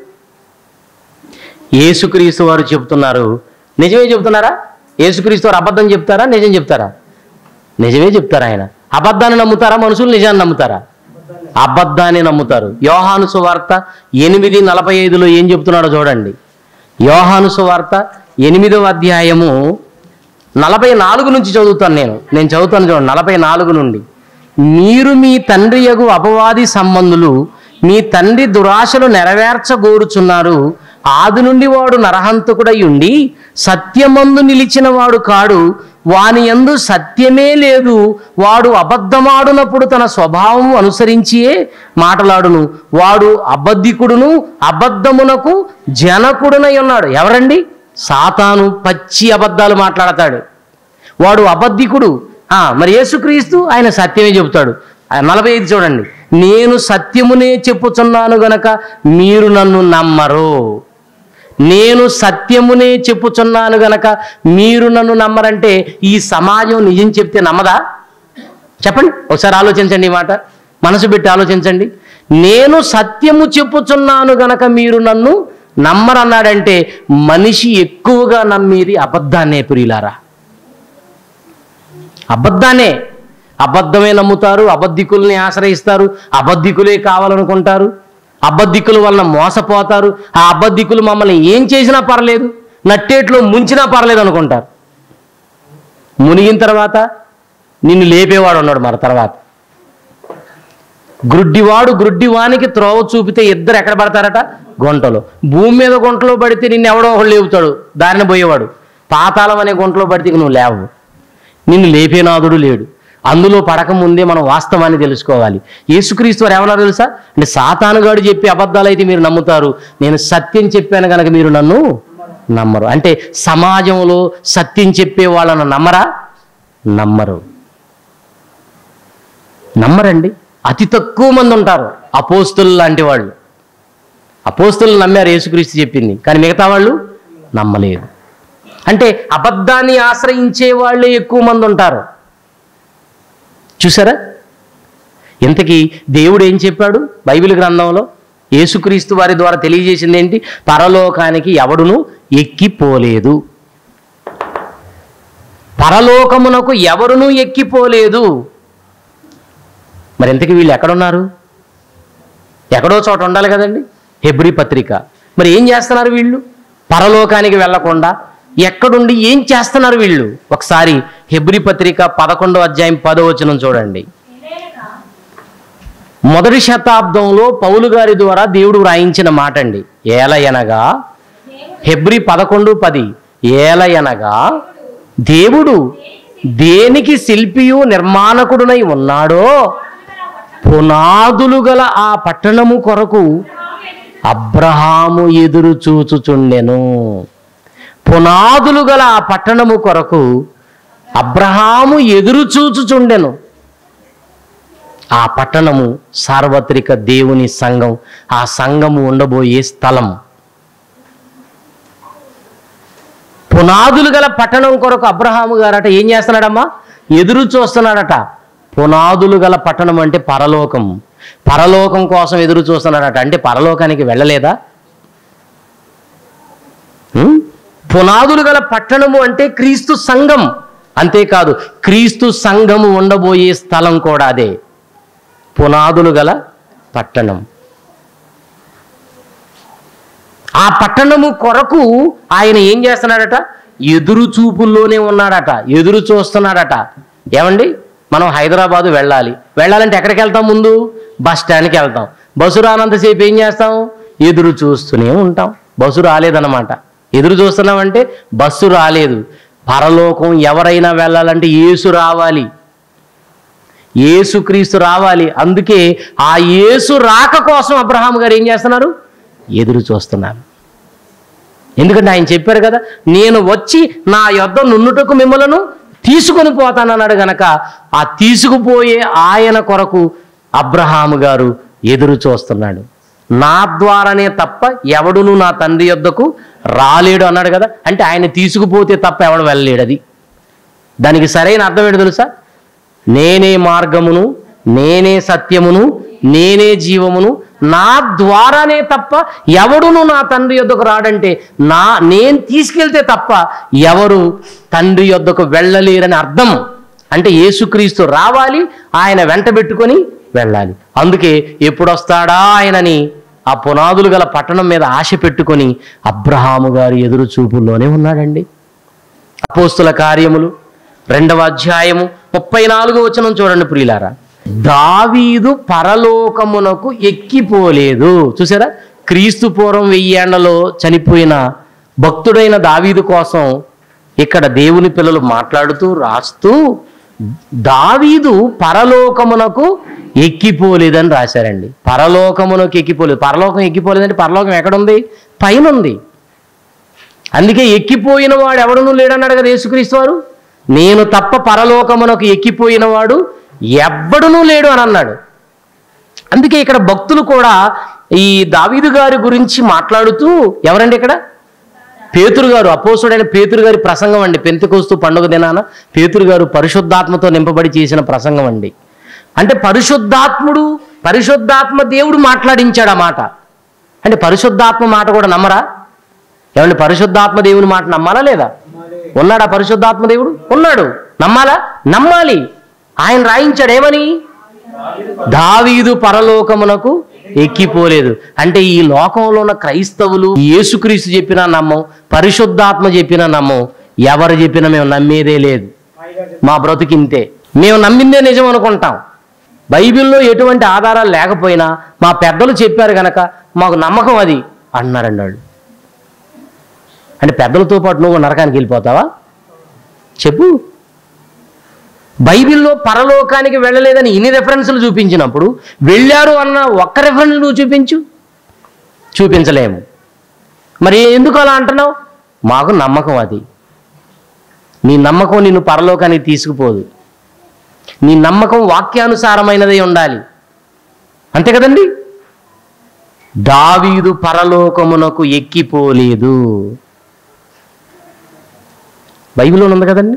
యేసుక్రీస్తు వారు చెప్తున్నారు నిజమే చెప్తున్నారా యేసుక్రీస్తు వారు అబద్ధం చెప్తారా నిజం చెప్తారా నిజమే చెప్తారు ఆయన అబద్ధాన్ని నమ్ముతారా మనుషులు నిజాన్ని నమ్ముతారా అబద్ధాన్ని నమ్ముతారు యోహాను సువార్త ఎనిమిది నలభై ఐదులో ఏం చెప్తున్నాడో చూడండి యోహాను సువార్త ఎనిమిదవ అధ్యాయము నలభై నాలుగు నుంచి చదువుతాను నేను నేను చదువుతాను చూడండి నలభై నాలుగు నుండి మీరు మీ తండ్రి యగు అపవాది సంబంధులు మీ తండ్రి దురాశలు నెరవేర్చగోరుచున్నారు ఆది నుండి వాడు నరహంతకుడై ఉండి సత్యమందు నిలిచిన వాడు కాడు వాని యందు సత్యమే లేదు వాడు అబద్ధమాడునప్పుడు తన స్వభావం అనుసరించియే మాటలాడును వాడు అబద్ధికుడును అబద్ధమునకు జనకుడునై ఉన్నాడు ఎవరండి సాతాను పచ్చి అబద్ధాలు మాట్లాడతాడు వాడు అబద్ధికుడు ఆ, మరి యేసుక్రీస్తు ఆయన సత్యమే చెబుతాడు ఆ, నలభై ఐదు చూడండి నేను సత్యమునే చెప్పుచున్నాను గనక మీరు నన్ను నమ్మరు నేను సత్యమునే చెప్పుచున్నాను గనక మీరు నన్ను నమ్మరంటే ఈ సమాజం నిజం చెప్తే నమ్మదా చెప్పండి ఒకసారి ఆలోచించండి ఈ మాట మనసు పెట్టి ఆలోచించండి నేను సత్యము చెప్పుచున్నాను గనక మీరు నన్ను నమ్మరన్నాడంటే మనిషి ఎక్కువగా నమ్మేది అబద్ధాన్నే ప్రియులారా అబద్ధాన్నే అబద్ధమే నమ్ముతారు అబద్ధికుల్ని ఆశ్రయిస్తారు అబద్ధికులే కావాలనుకుంటారు అబద్ధికుల వలన మోసపోతారు ఆ అబద్ధికులు మమ్మల్ని ఏం చేసినా పర్లేదు నట్టేట్లో ముంచినా పర్లేదు అనుకుంటారు మునిగిన తర్వాత నిన్ను లేపేవాడు ఉన్నాడు మరి తర్వాత గ్రుడ్డివాడు గ్రుడ్డివానికి త్రోవ చూపితే ఇద్దరు ఎక్కడ పడతారట గుంటలో భూమి మీద గుంటలో పడితే నిన్ను ఎవడో ఒకడు లేపుతాడు దారిని పోయేవాడు పాతాళం అనే గుంటలో పడితే ఇక నువ్వు లేవు నిన్ను లేపేనాథుడు లేడు అందులో పడక ముందే మనం వాస్తవాన్ని తెలుసుకోవాలి యేసుక్రీస్తు వారు ఏమన్నారు తెలుసా అంటే సాతానుగాడు చెప్పే అబద్ధాలు అయితే మీరు నమ్ముతారు నేను సత్యం చెప్పాను కనుక మీరు నన్ను నమ్మరు అంటే సమాజంలో సత్యం చెప్పే వాళ్ళను నమ్మరా నమ్మరు నమ్మరండి అతి తక్కువ మంది ఉంటారు అపోస్తులు లాంటి వాళ్ళు అపోస్తులు నమ్మారు యేసుక్రీస్తు చెప్పింది కానీ మిగతా వాళ్ళు నమ్మలేదు అంటే అబద్ధాన్ని ఆశ్రయించే వాళ్ళే ఎక్కువ మంది ఉంటారు చూసారా ఇంతకీ దేవుడు ఏం చెప్పాడు బైబిల్ గ్రంథంలో యేసుక్రీస్తు వారి ద్వారా తెలియజేసింది ఏంటి పరలోకానికి ఎవడును ఎక్కిపోలేదు పరలోకమునకు ఎవరునూ ఎక్కిపోలేదు మరి ఇంతకీ వీళ్ళు ఎక్కడున్నారు ఎక్కడో చోట ఉండాలి కదండి హెబ్రి పత్రిక మరి ఏం చేస్తున్నారు వీళ్ళు పరలోకానికి వెళ్లకుండా ఎక్కడుండి ఏం చేస్తున్నారు వీళ్ళు ఒకసారి హెబ్రి పత్రిక పదకొండో అధ్యాయం పదో వచనం చూడండి ఏలయనగా మొదటి శతాబ్దంలో పౌలు గారి ద్వారా దేవుడు వ్రాయించిన మాట అండి ఏలయనగా దేవుడు హెబ్రి పదకొండు పది ఏలయనగా దేవుడు దేనికి శిల్పియు నిర్మాణకుడునై ఉన్నాడో పునాదులు గల ఆ పట్టణము కొరకు అబ్రహాము ఎదురు చూచుచుండెను పునాదులు గల ఆ పట్టణము కొరకు అబ్రహాము ఎదురు చూచుచుండెను ఆ పట్టణము సార్వత్రిక దేవుని సంఘం ఆ సంఘము ఉండబోయే స్థలం పునాదులు గల పట్టణం కొరకు అబ్రహాము గారట ఏం చేస్తున్నాడమ్మా ఎదురు చూస్తున్నాడట పునాదులు గల పట్టణం అంటే పరలోకం పరలోకం కోసం ఎదురు చూస్తున్నాడట అంటే పరలోకానికి వెళ్ళలేదా ఉం? పునాదులు గల పట్టణము అంటే క్రీస్తు సంఘం అంతేకాదు క్రీస్తు సంఘము ఉండబోయే స్థలం కూడా అదే పునాదులు గల పట్టణం ఆ పట్టణము కొరకు ఆయన ఏం చేస్తున్నాడట ఎదురు చూపుల్లోనే ఉన్నాడట ఎదురు చూస్తున్నాడట ఏమండి మనం హైదరాబాదు వెళ్ళాలి వెళ్ళాలంటే ఎక్కడికి వెళ్తాం ముందు బస్ స్టాండ్కి వెళ్తాం బస్సు రానంతసేపు ఏం చేస్తాం ఎదురు చూస్తూనే ఉంటాం బస్సు రాలేదన్నమాట ఎదురు చూస్తున్నామంటే బస్సు రాలేదు పరలోకం ఎవరైనా వెళ్ళాలంటే యేసు రావాలి యేసుక్రీస్తు రావాలి అందుకే ఆ యేసు రాక కోసం అబ్రహాం గారు ఏం చేస్తున్నారు ఎదురు చూస్తున్నారు ఎందుకంటే ఆయన చెప్పారు కదా నేను వచ్చి నా యొద్ద నున్నుటకు మిమ్మలను తీసుకొని పోతానన్నాడు గనక ఆ తీసుకుపోయే ఆయన కొరకు అబ్రహాము గారు ఎదురు చూస్తున్నాడు నా ద్వారానే తప్ప ఎవడును నా తండ్రి యొద్దకు రాలేడు అన్నాడు కదా అంటే ఆయన తీసుకుపోతే తప్ప ఎవడు వెళ్ళలేడు అది దానికి సరైన అర్థం ఏంటో తెలుసా నేనే మార్గమును నేనే సత్యమును నేనే జీవమును నా ద్వారానే తప్ప ఎవడును నా తండ్రి యొద్దకు రాడంటే నా నేను తీసుకెళ్తే తప్ప ఎవరు తండ్రి యొద్దకు వెళ్ళలేరని అర్థం అంటే యేసుక్రీస్తు రావాలి ఆయన వెంట పెట్టుకొని వెళ్ళాలి అందుకే ఎప్పుడు వస్తాడా ఆయనని ఆ పునాదులు గల పట్టణం మీద ఆశ పెట్టుకొని అబ్రహాము గారు ఎదురు చూపుల్లోనే ఉన్నాడండి అపోస్తుల కార్యములు రెండవ అధ్యాయము ముప్పై నాలుగో వచనం చూడండి ప్రియులారా దావీదు పరలోకమునకు ఎక్కిపోలేదు చూసారా క్రీస్తు పూర్వం వెయ్యేళ్లలో చనిపోయిన భక్తుడైన దావీదు కోసం ఇక్కడ దేవుని పిల్లలు మాట్లాడుతూ రాస్తూ దావీదు పరలోకమునకు ఎక్కిపోలేదని రాశారండి పరలోకమునకు ఎక్కిపోలేదు పరలోకం ఎక్కిపోలేదంటే పరలోకం ఎక్కడుంది పైన ఉంది అందుకే ఎక్కిపోయిన వాడు ఎవడనూ లేడన్నాడు కదా యేసుక్రీస్తు వారు నేను తప్ప పరలోకమునకు ఎక్కిపోయిన వాడు ఎవ్వడునూ లేడు అని అన్నాడు అందుకే ఇక్కడ భక్తులు కూడా ఈ దావీదు గారి గురించి మాట్లాడుతూ ఎవరండి ఇక్కడ పేతురు గారు అపోసుడైన పేతురు గారి ప్రసంగం అండి పెంతకోస్తు పండుగ దినాన పేతురు గారు పరిశుద్ధాత్మతో నింపబడి చేసిన ప్రసంగం అండి అంటే పరిశుద్ధాత్ముడు పరిశుద్ధాత్మ దేవుడు మాట్లాడించాడు ఆ మాట అంటే పరిశుద్ధాత్మ మాట కూడా నమ్మరా ఏమండి పరిశుద్ధాత్మ దేవుని మాట నమ్మాలా లేదా ఉన్నాడా పరిశుద్ధాత్మ దేవుడు ఉన్నాడు నమ్మాలా నమ్మాలి ఆయన రాయించాడు ఏమని దావీదు పరలోకమునకు ఎక్కిపోలేదు అంటే ఈ లోకంలో ఉన్న క్రైస్తవులు యేసుక్రీస్తు చెప్పినా నమ్మం పరిశుద్ధాత్మ చెప్పినా నమ్మం ఎవరు చెప్పినా మేము నమ్మేదే లేదు మా బ్రతుకింతే మేము నమ్మిందే నిజం అనుకుంటాం బైబిల్లో ఎటువంటి ఆధారాలు లేకపోయినా మా పెద్దలు చెప్పారు గనక మాకు నమ్మకం అది అన్నారండి వాళ్ళు అంటే పెద్దలతో పాటు నువ్వు నరకానికి వెళ్ళిపోతావా చెప్పు బైబిల్లో పరలోకానికి వెళ్ళలేదని ఇన్ని రెఫరెన్సులు చూపించినప్పుడు వెళ్ళారు అన్న ఒక్క రెఫరెన్స్ నువ్వు చూపించు చూపించలేము మరి ఎందుకు అలా అంటున్నావు మాకు నమ్మకం అది నీ నమ్మకం నిన్ను పరలోకానికి తీసుకుపోదు నీ నమ్మకం వాక్యానుసారమైనదై ఉండాలి అంతే కదండి దావీదు పరలోకమునకు ఎక్కిపోలేదు బైబిల్లో ఉంది కదండి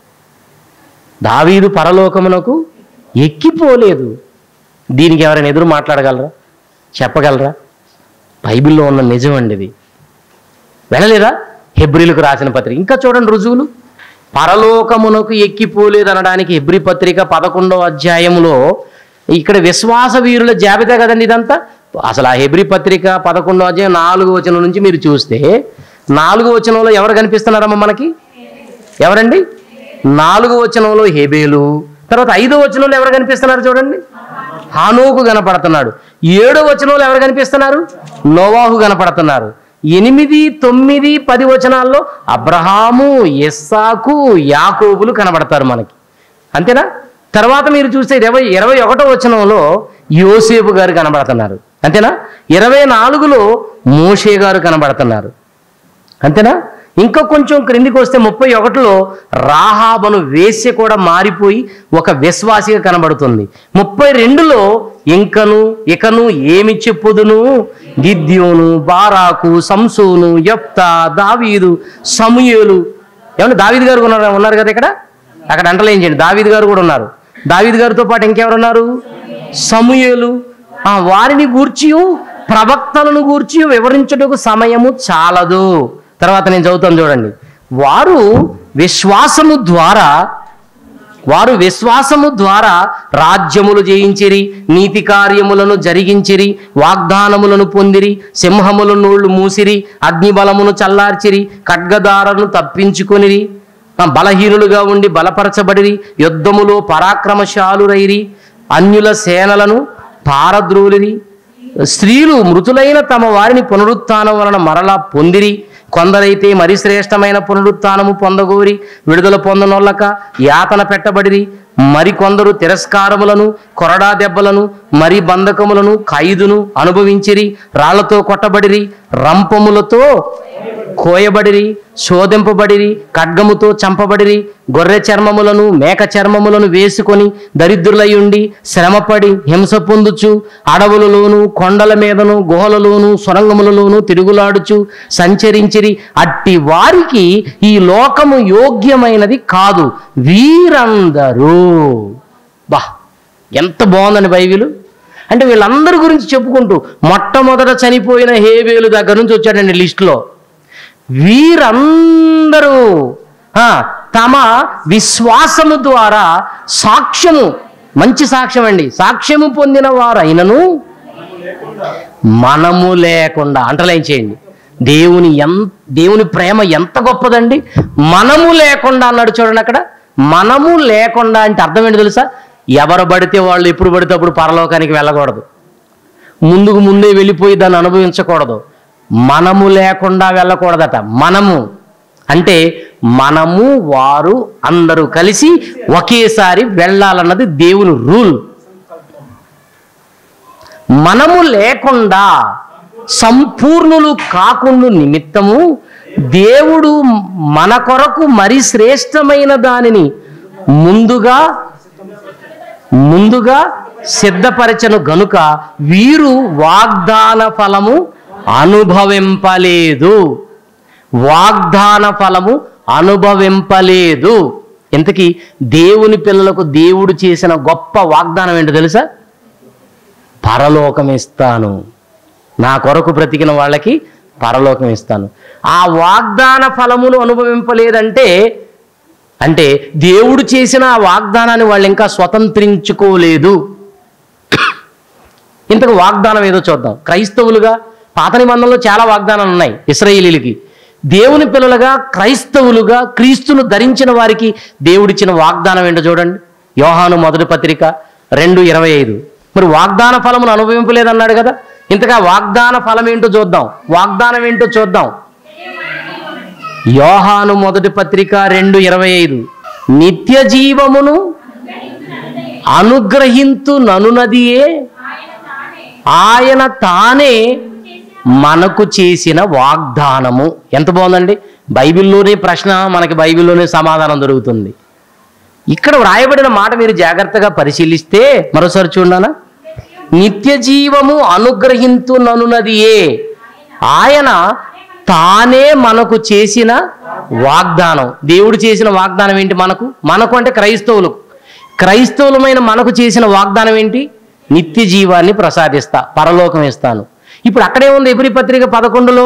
దావీదు పరలోకమునకు ఎక్కిపోలేదు దీనికి ఎవరైనా ఎదురు మాట్లాడగలరా చెప్పగలరా బైబిల్లో ఉన్న నిజం అండి ఇది వెళ్ళలేదా హెబ్రిలకు రాసిన పత్రిక ఇంకా చూడండి రుజువులు పరలోకమునకు ఎక్కిపోలేదు అనడానికి హెబ్రి పత్రిక పదకొండవ అధ్యాయంలో ఇక్కడ విశ్వాస వీరుల జాబితా కదండి ఇదంతా అసలు ఆ హెబ్రి పత్రిక పదకొండవ అధ్యాయం నాలుగు వచనం నుంచి మీరు చూస్తే నాలుగు వచనంలో ఎవరు కనిపిస్తున్నారమ్మా మనకి ఎవరండి నాలుగు వచనంలో హెబేలు తర్వాత ఐదో వచనంలో ఎవరు కనిపిస్తున్నారు చూడండి హానోకు కనపడుతున్నాడు ఏడో వచనంలో ఎవరు కనిపిస్తున్నారు నోవాహు కనపడుతున్నారు ఎనిమిది తొమ్మిది పది వచనాల్లో అబ్రహాము ఇస్సాకు యాకోబులు కనబడతారు మనకి అంతేనా తర్వాత మీరు చూస్తే ఇరవై ఇరవై ఒకటో వచనంలో యోసేపు గారు కనబడుతున్నారు అంతేనా ఇరవై నాలుగులో మోషే గారు కనబడుతున్నారు అంతేనా ఇంకా కొంచెం క్రిందికి వస్తే ముప్పై ఒకటిలో రాహాబను వేశ్య కూడా మారిపోయి ఒక విశ్వాసిగా కనబడుతుంది ముప్పై రెండులో ఇంకను ఇకను ఏమి చెప్పుదును గిద్యోను బారాకు సంసోను యప్తా దావీదు సమూయేలు ఏమన్నా దావీదు గారు ఉన్నారు ఉన్నారు కదా ఇక్కడ అక్కడ అంటలేం చేయండి దావీదు గారు కూడా ఉన్నారు దావీదు గారితో పాటు ఇంకెవరున్నారు సమూయేలు ఆ వారిని గూర్చియు ప్రవక్తలను గూర్చి వివరించుటకు సమయము చాలదు తర్వాత నేను చదువుతాను చూడండి వారు విశ్వాసము ద్వారా వారు విశ్వాసము ద్వారా రాజ్యములు జయించిరి నీతి కార్యములను జరిగించిరి వాగ్దానములను పొందిరి సింహముల నోళ్లు మూసిరి అగ్నిబలమును చల్లార్చిరి ఖడ్గదారను తప్పించుకొనిరి ఆ, బలహీనులుగా ఉండి బలపరచబడిరి యుద్ధములో పరాక్రమశాలురైరి అన్యుల సేనలను పారద్రోలిరి స్త్రీలు మృతులైన తమ వారిని పునరుత్థానం వలన మరలా పొందిరి కొందరైతే మరి శ్రేష్టమైన పునరుత్థానము పొందగోరి విడుదల పొందనొల్లక యాతన పెట్టబడిరి మరికొందరు తిరస్కారములను కొరడా దెబ్బలను మరి బంధకములను ఖైదును అనుభవించిరి రాళ్లతో కొట్టబడిరి రంపములతో కోయబడిరి శోధింపబడిరి ఖడ్గముతో చంపబడిరి గొర్రె చర్మములను మేక చర్మములను వేసుకొని దరిద్రులయుండి శ్రమపడి హింస పొందుచు అడవులలోను కొండల మీదను గుహలలోను సొరంగములలోను తిరుగులాడుచు సంచరించిరి అట్టి వారికి ఈ లోకము యోగ్యమైనది కాదు వీరందరూ బా ఎంత బాగుందండి బైబిలు అంటే వీళ్ళందరి గురించి చెప్పుకుంటూ మొట్టమొదట చనిపోయిన హేబేలు దగ్గర నుంచి వచ్చాడండి లిస్టులో వీరందరూ ఆ, తమ విశ్వాసము ద్వారా సాక్ష్యము మంచి సాక్ష్యం అండి సాక్ష్యము పొందిన వారైనను మనము లేకుండా అంటలేం చేయండి దేవుని ఎంత దేవుని ప్రేమ ఎంత గొప్పదండి మనము లేకుండా అన్నాడు చూడండి అక్కడ మనము లేకుండా అంటే అర్థం ఏంటి తెలుసా ఎవరు పడితే వాళ్ళు ఎప్పుడు పడితే అప్పుడు పరలోకానికి వెళ్ళకూడదు ముందుకు ముందే వెళ్ళిపోయి దాన్ని అనుభవించకూడదు మనము లేకుండా వెళ్ళకూడదట మనము అంటే మనము వారు అందరూ కలిసి ఒకేసారి వెళ్ళాలన్నది దేవుని రూల్ మనము లేకుండా సంపూర్ణులు కాకుండా నిమిత్తము దేవుడు మన కొరకు మరి శ్రేష్టమైన దానిని ముందుగా ముందుగా సిద్ధపరచను గనుక వీరు వాగ్దాన ఫలము అనుభవింపలేదు వాగ్దాన ఫలము అనుభవింపలేదు ఇంతకీ దేవుని పిల్లలకు దేవుడు చేసిన గొప్ప వాగ్దానం ఏంటో తెలుసా పరలోకం ఇస్తాను నా కొరకు బ్రతికిన వాళ్ళకి పరలోకం ఇస్తాను ఆ వాగ్దాన ఫలములు అనుభవింపలేదంటే అంటే దేవుడు చేసిన ఆ వాగ్దానాన్ని వాళ్ళు ఇంకా స్వతంత్రించుకోలేదు ఇంతకు వాగ్దానం ఏదో చూద్దాం క్రైస్తవులుగా పాత నిబంధనలో చాలా వాగ్దానాలు ఉన్నాయి ఇస్రాయేలీలకి దేవుని పిల్లలుగా క్రైస్తవులుగా క్రీస్తును ధరించిన వారికి దేవుడిచ్చిన వాగ్దానం ఏంటో చూడండి యోహాను మొదటి పత్రిక రెండు ఇరవై ఐదు మరి వాగ్దాన ఫలమును అనుభవింపలేదన్నాడు కదా ఇంతగా వాగ్దాన ఫలం ఏంటో చూద్దాం వాగ్దానం ఏంటో చూద్దాం యోహాను మొదటి పత్రిక రెండు ఇరవై ఐదు నిత్య జీవమును అనుగ్రహింతు ననునదియే ఆయన తానే మనకు చేసిన వాగ్దానము ఎంత బాగుందండి బైబిల్లోనే ప్రశ్న మనకి బైబిల్లోనే సమాధానం దొరుకుతుంది ఇక్కడ వ్రాయబడిన మాట మీరు జాగ్రత్తగా పరిశీలిస్తే మరోసారి చూడనా నిత్య జీవము అనుగ్రహింతు ననునదియే ఆయన తానే మనకు చేసిన వాగ్దానం దేవుడు చేసిన వాగ్దానం ఏంటి మనకు మనకు అంటే క్రైస్తవులకు క్రైస్తవులమైన మనకు చేసిన వాగ్దానం ఏంటి నిత్య జీవాన్ని ప్రసాదిస్తా పరలోకం ఇస్తాను ఇప్పుడు అక్కడే ఉంది ఎపిరి పత్రిక పదకొండులో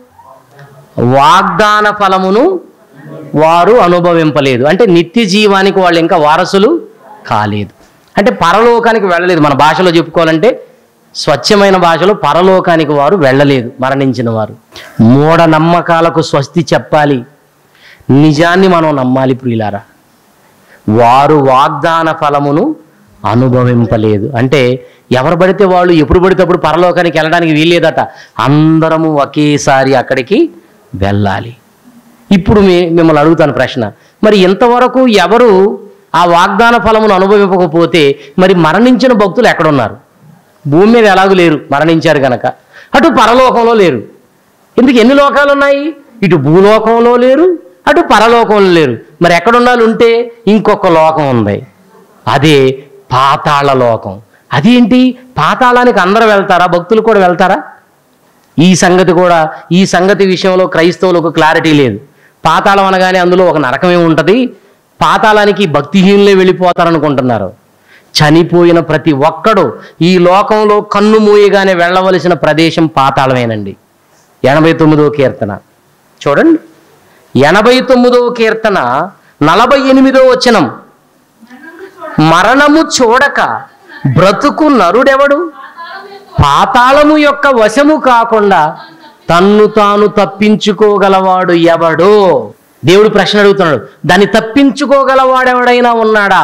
వాగ్దాన ఫలమును వారు అనుభవింపలేదు అంటే నిత్య జీవానికి వాళ్ళు ఇంకా వారసులు కాలేదు అంటే పరలోకానికి వెళ్ళలేదు మన భాషలో చెప్పుకోవాలంటే స్వచ్ఛమైన భాషలో పరలోకానికి వారు వెళ్ళలేదు మరణించిన వారు మూఢ నమ్మకాలకు స్వస్తి చెప్పాలి నిజాన్ని మనం నమ్మాలి ప్రియులారా వారు వాగ్దాన ఫలమును అనుభవింపలేదు అంటే ఎవరు పడితే వాళ్ళు ఎప్పుడు పడితే అప్పుడు పరలోకానికి వెళ్ళడానికి వీల్లేదట అందరము ఒకేసారి అక్కడికి వెళ్ళాలి ఇప్పుడు మీ మిమ్మల్ని అడుగుతాను ప్రశ్న మరి ఇంతవరకు ఎవరు ఆ వాగ్దాన ఫలమును అనుభవింపకపోతే మరి మరణించిన భక్తులు ఎక్కడున్నారు భూమి మీద ఎలాగూ లేరు మరణించారు గనక అటు పరలోకంలో లేరు ఎందుకు ఎన్ని లోకాలు ఉన్నాయి ఇటు భూలోకంలో లేరు అటు పరలోకంలో లేరు మరి ఎక్కడున్నాళ్ళు ఉంటే ఇంకొక లోకం ఉంది అదే పాతాళ లోకం అదేంటి పాతాళానికి అందరూ వెళ్తారా భక్తులు కూడా వెళ్తారా ఈ సంగతి కూడా ఈ సంగతి విషయంలో క్రైస్తవులకు క్లారిటీ లేదు పాతాళం అనగానే అందులో ఒక నరకమే ఉంటుంది పాతాళానికి భక్తిహీనులే వెళ్ళిపోతారనుకుంటున్నారు చనిపోయిన ప్రతి ఒక్కడు ఈ లోకంలో కన్ను మూయగానే వెళ్ళవలసిన ప్రదేశం పాతాళమేనండి ఎనభై తొమ్మిదో కీర్తన చూడండి ఎనభై తొమ్మిదో కీర్తన నలభై ఎనిమిదో వచనం మరణము చూడక బ్రతుకు నరుడెవడు పాతాళము యొక్క వశము కాకుండా తన్ను తాను తప్పించుకోగలవాడు ఎవడో దేవుడు ప్రశ్న అడుగుతున్నాడు దాన్ని తప్పించుకోగలవాడెవడైనా ఉన్నాడా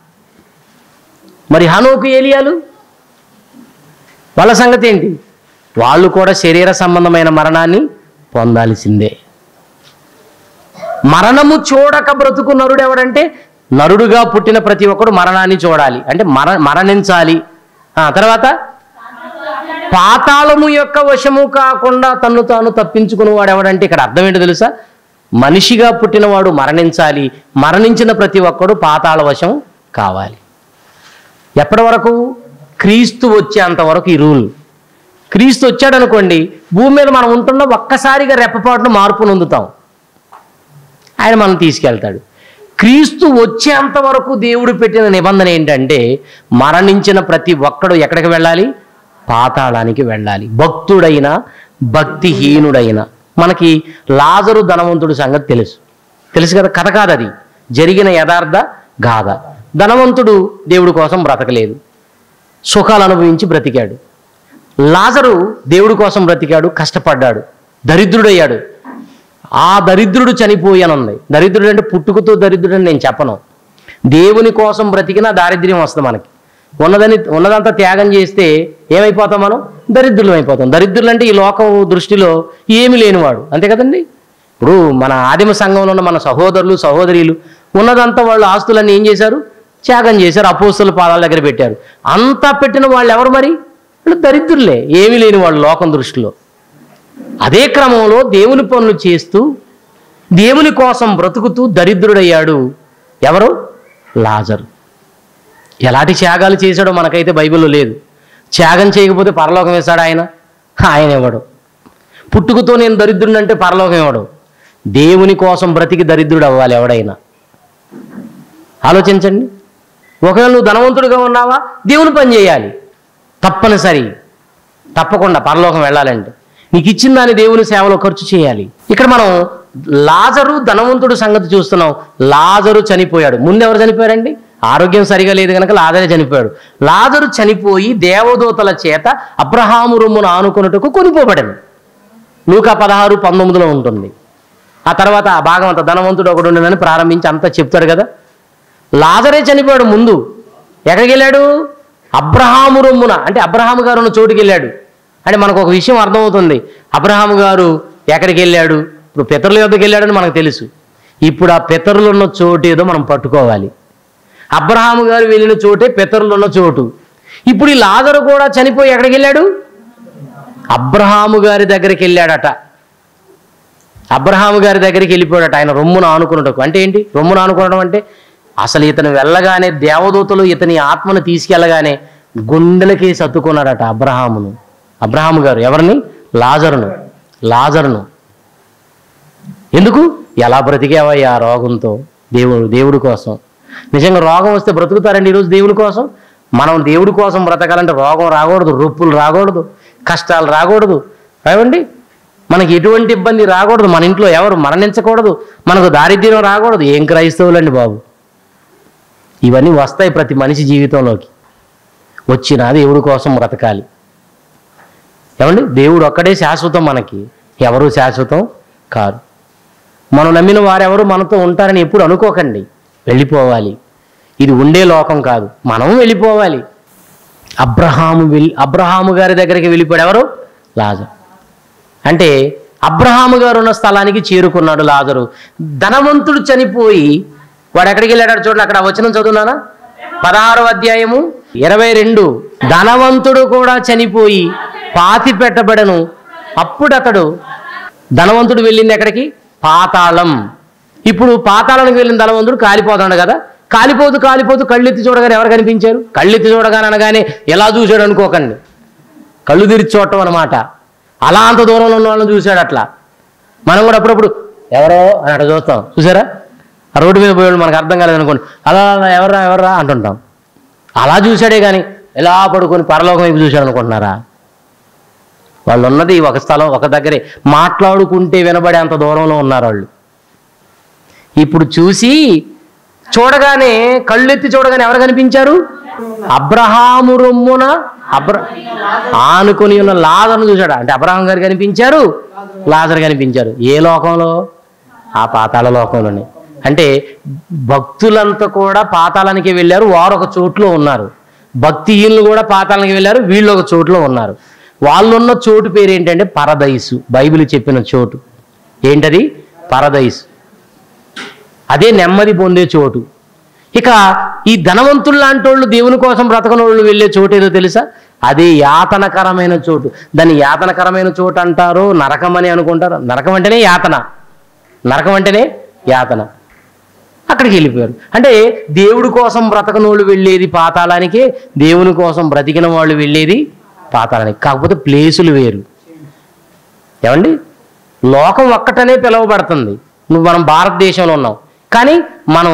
మరి హనోకు ఏలియాలు వాళ్ళ సంగతి ఏంటి వాళ్ళు కూడా శరీర సంబంధమైన మరణాన్ని పొందాల్సిందే మరణము చూడక బ్రతుకు నరుడు ఎవడంటే నరుడుగా పుట్టిన ప్రతి ఒక్కడు మరణాన్ని చూడాలి అంటే మర మరణించాలి ఆ తర్వాత పాతాళము యొక్క వశము కాకుండా తన్ను తాను తప్పించుకుని వాడు ఎవడంటే ఇక్కడ అర్థం ఏంటో తెలుసా మనిషిగా పుట్టినవాడు మరణించాలి మరణించిన ప్రతి ఒక్కడు పాతాళ వశం కావాలి ఎప్పటి వరకు క్రీస్తు వచ్చేంత వరకు ఈ రూల్ క్రీస్తు వచ్చాడు అనుకోండి భూమి మీద మనం ఉంటున్న ఒక్కసారిగా రెప్పపాటును మార్పు నొందుతాం ఆయన మనం తీసుకెళ్తాడు క్రీస్తు వచ్చేంత వరకు దేవుడు పెట్టిన నిబంధన ఏంటంటే మరణించిన ప్రతి ఒక్కడు ఎక్కడికి వెళ్ళాలి పాతాళానికి వెళ్ళాలి భక్తుడైన భక్తిహీనుడైన మనకి లాజరు ధనవంతుడు సంగతి తెలుసు తెలుసు కదా కథ కాదు అది జరిగిన యథార్థ గాథ ధనవంతుడు దేవుడి కోసం బ్రతకలేదు సుఖాలు అనుభవించి బ్రతికాడు లాజరు దేవుడి కోసం బ్రతికాడు కష్టపడ్డాడు దరిద్రుడయ్యాడు ఆ దరిద్రుడు చనిపోయానుంది దరిద్రుడు అంటే పుట్టుకతో దరిద్రుడు అని నేను చెప్పను దేవుని కోసం బ్రతికిన దారిద్ర్యం వస్తుంది మనకి ఉన్నదని ఉన్నదంతా త్యాగం చేస్తే ఏమైపోతాం మనం దరిద్రులం అయిపోతాం దరిద్రులు అంటే ఈ లోకం దృష్టిలో ఏమి లేనివాడు అంతే కదండి ఇప్పుడు మన ఆదిమ సంఘంలో ఉన్న మన సహోదరులు సహోదరీలు ఉన్నదంతా వాళ్ళు ఆస్తులన్నీ ఏం చేశారు త్యాగం చేశారు అపోస్తుల పాదాల దగ్గర పెట్టారు అంతా పెట్టిన వాళ్ళు ఎవరు మరి వాళ్ళు దరిద్రులే ఏమీ లేని వాళ్ళు లోకం దృష్టిలో అదే క్రమంలో దేవుని పనులు చేస్తూ దేవుని కోసం బ్రతుకుతూ దరిద్రుడయ్యాడు ఎవరు లాజరు ఎలాంటి త్యాగాలు చేశాడో మనకైతే బైబిల్లో లేదు త్యాగం చేయకపోతే పరలోకం వేశాడు ఆయన ఆయన ఇవ్వడు పుట్టుకతో నేను దరిద్రుడు అంటే పరలోకం ఇవ్వడు దేవుని కోసం బ్రతికి దరిద్రుడు అవ్వాలి ఎవడైనా ఆలోచించండి ఒకవేళ నువ్వు ధనవంతుడిగా ఉన్నావా దేవుని పని చేయాలి తప్పనిసరి తప్పకుండా పరలోకం వెళ్ళాలంటే నీకు ఇచ్చిన దాన్ని దేవుని సేవలో ఖర్చు చేయాలి ఇక్కడ మనం లాజరు ధనవంతుడు సంగతి చూస్తున్నాం లాజరు చనిపోయాడు ముందు ఎవరు చనిపోయారండి ఆరోగ్యం సరిగా లేదు కనుక లాజరే చనిపోయాడు లాజరు చనిపోయి దేవదూతల చేత అబ్రహాము రొమ్మును ఆనుకున్నట్టుకు కొనిపోబడింది లూకా పదహారు పంతొమ్మిదిలో ఉంటుంది ఆ తర్వాత ఆ భాగం అంత ధనవంతుడు ఒకడు ఉండనని ప్రారంభించి అంతా చెప్తాడు కదా లాజరే చనిపోయాడు ముందు ఎక్కడికి వెళ్ళాడు అబ్రహాము రొమ్మున అంటే అబ్రహాము గారు ఉన్న చోటుకి వెళ్ళాడు అంటే మనకు ఒక విషయం అర్థమవుతుంది అబ్రహాము గారు ఎక్కడికి వెళ్ళాడు ఇప్పుడు పితరుల యొద్దకు వెళ్ళాడని మనకు తెలుసు ఇప్పుడు ఆ పితరులు ఉన్న చోటు ఏదో మనం పట్టుకోవాలి అబ్రహాము గారు వెళ్ళిన చోటే పితరులు ఉన్న చోటు ఇప్పుడు ఈ లాజరు కూడా చనిపోయి ఎక్కడికి వెళ్ళాడు అబ్రహాము గారి దగ్గరికి వెళ్ళాడట అబ్రహాము గారి దగ్గరికి వెళ్ళిపోయాడట ఆయన రొమ్మును ఆనుకున్నటకు అంటే ఏంటి రొమ్మును ఆనుకోవడం అంటే అసలు ఇతను వెళ్ళగానే దేవదూతలు ఇతని ఆత్మను తీసుకెళ్ళగానే గుండెలకి సత్తుకున్నాడట అబ్రహామును అబ్రహాము గారు ఎవరిని లాజరును లాజరును ఎందుకు ఎలా బ్రతికేవయ్యా ఆ రోగంతో దేవుడు దేవుడి కోసం నిజంగా రోగం వస్తే బ్రతుకుతారండి ఈరోజు దేవుడి కోసం మనం దేవుడి కోసం బ్రతకాలంటే రోగం రాకూడదు రొప్పులు రాకూడదు కష్టాలు రాకూడదు ఏమండి మనకి ఎటువంటి ఇబ్బంది రాకూడదు మన ఇంట్లో ఎవరు మరణించకూడదు మనకు దారిద్ర్యం రాకూడదు ఏం క్రైస్తవులండి బాబు ఇవన్నీ వస్తాయి ప్రతి మనిషి జీవితంలోకి వచ్చినా దేవుడి కోసం బ్రతకాలి ఏమండి దేవుడు ఒక్కడే శాశ్వతం మనకి ఎవరు శాశ్వతం కాదు మనం నమ్మిన వారెవరు మనతో ఉంటారని ఎప్పుడు అనుకోకండి వెళ్ళిపోవాలి ఇది ఉండే లోకం కాదు మనం వెళ్ళిపోవాలి అబ్రహాము వెళ్ళి అబ్రహాము గారి దగ్గరికి వెళ్ళిపోయాడు ఎవరు లాజరు అంటే అబ్రహాము గారు ఉన్న స్థలానికి చేరుకున్నాడు లాజరు ధనవంతుడు చనిపోయి వాడు ఎక్కడికి వెళ్ళాడు చూడండి అక్కడ ఆ వచనం చదువునానా పదహారో అధ్యాయము ఇరవై రెండు ధనవంతుడు కూడా చనిపోయి పాతి పెట్టబడను అప్పుడు అతడు ధనవంతుడు వెళ్ళింది ఎక్కడికి పాతాళం ఇప్పుడు పాతాళానికి వెళ్ళిన ధనవంతుడు కాలిపోతాడు కదా కాలిపోతూ కాలిపోతూ కళ్ళెత్తి చూడగానే ఎవరు కనిపించారు కళ్ళెత్తి చూడగానే అనగానే ఎలా చూశాడు అనుకోకండి కళ్ళు తెరిచి చూడటం అనమాట అలా అంత దూరంలో ఉన్న వాళ్ళని చూశాడు అట్లా మనం కూడా అప్పుడప్పుడు ఎవరో అని అట్లా చూస్తాం చూసారా ఆ రోడ్డు మీద పోయేవాళ్ళు మనకు అర్థం కాలేదు అనుకోండి అలా అలా ఎవరా ఎవరా అంటుంటాం అలా చూశాడే కానీ ఎలా పడుకొని పరలోకం వైపు చూశాడు అనుకుంటున్నారా వాళ్ళు ఉన్నది ఒక స్థలం ఒక దగ్గరే మాట్లాడుకుంటే వినబడే అంత దూరంలో ఉన్నారు వాళ్ళు ఇప్పుడు చూసి చూడగానే కళ్ళెత్తి చూడగానే ఎవరు కనిపించారు అబ్రహాము రొమ్మున అబ్ర ఆనుకొని ఉన్న లాజర్ను చూశాడు అంటే అబ్రహాం గారు కనిపించారు లాజర్ కనిపించారు ఏ లోకంలో ఆ పాతాళ లోకంలోనే అంటే భక్తులంతా కూడా పాతాళానికి వెళ్ళారు వారు ఒక చోట్లో ఉన్నారు భక్తిహీనులు కూడా పాతాళానికి వెళ్ళారు వీళ్ళు ఒక చోట్లో ఉన్నారు వాళ్ళున్న చోటు పేరు ఏంటంటే పరదైసు బైబిల్ చెప్పిన చోటు ఏంటది పరదైసు అదే నెమ్మది పొందే చోటు ఇక ఈ ధనవంతులు లాంటి వాళ్ళు దేవుని కోసం బ్రతకని వాళ్ళు వెళ్ళే చోటు ఏదో తెలుసా అదే యాతనకరమైన చోటు దాన్ని యాతనకరమైన చోటు అంటారు నరకం అని అనుకుంటారు నరకం అంటేనే యాతన నరకం అంటేనే యాతన అక్కడికి వెళ్ళిపోయారు అంటే దేవుడి కోసం బ్రతకని వాళ్ళు వెళ్ళేది పాతాళానికే దేవుని కోసం బ్రతికిన వాళ్ళు వెళ్ళేది పాతాళానికి కాకపోతే ప్లేసులు వేరు ఏమండి లోకం ఒక్కటనే పిలువబడుతుంది నువ్వు మనం భారతదేశంలో ఉన్నాం కానీ మనం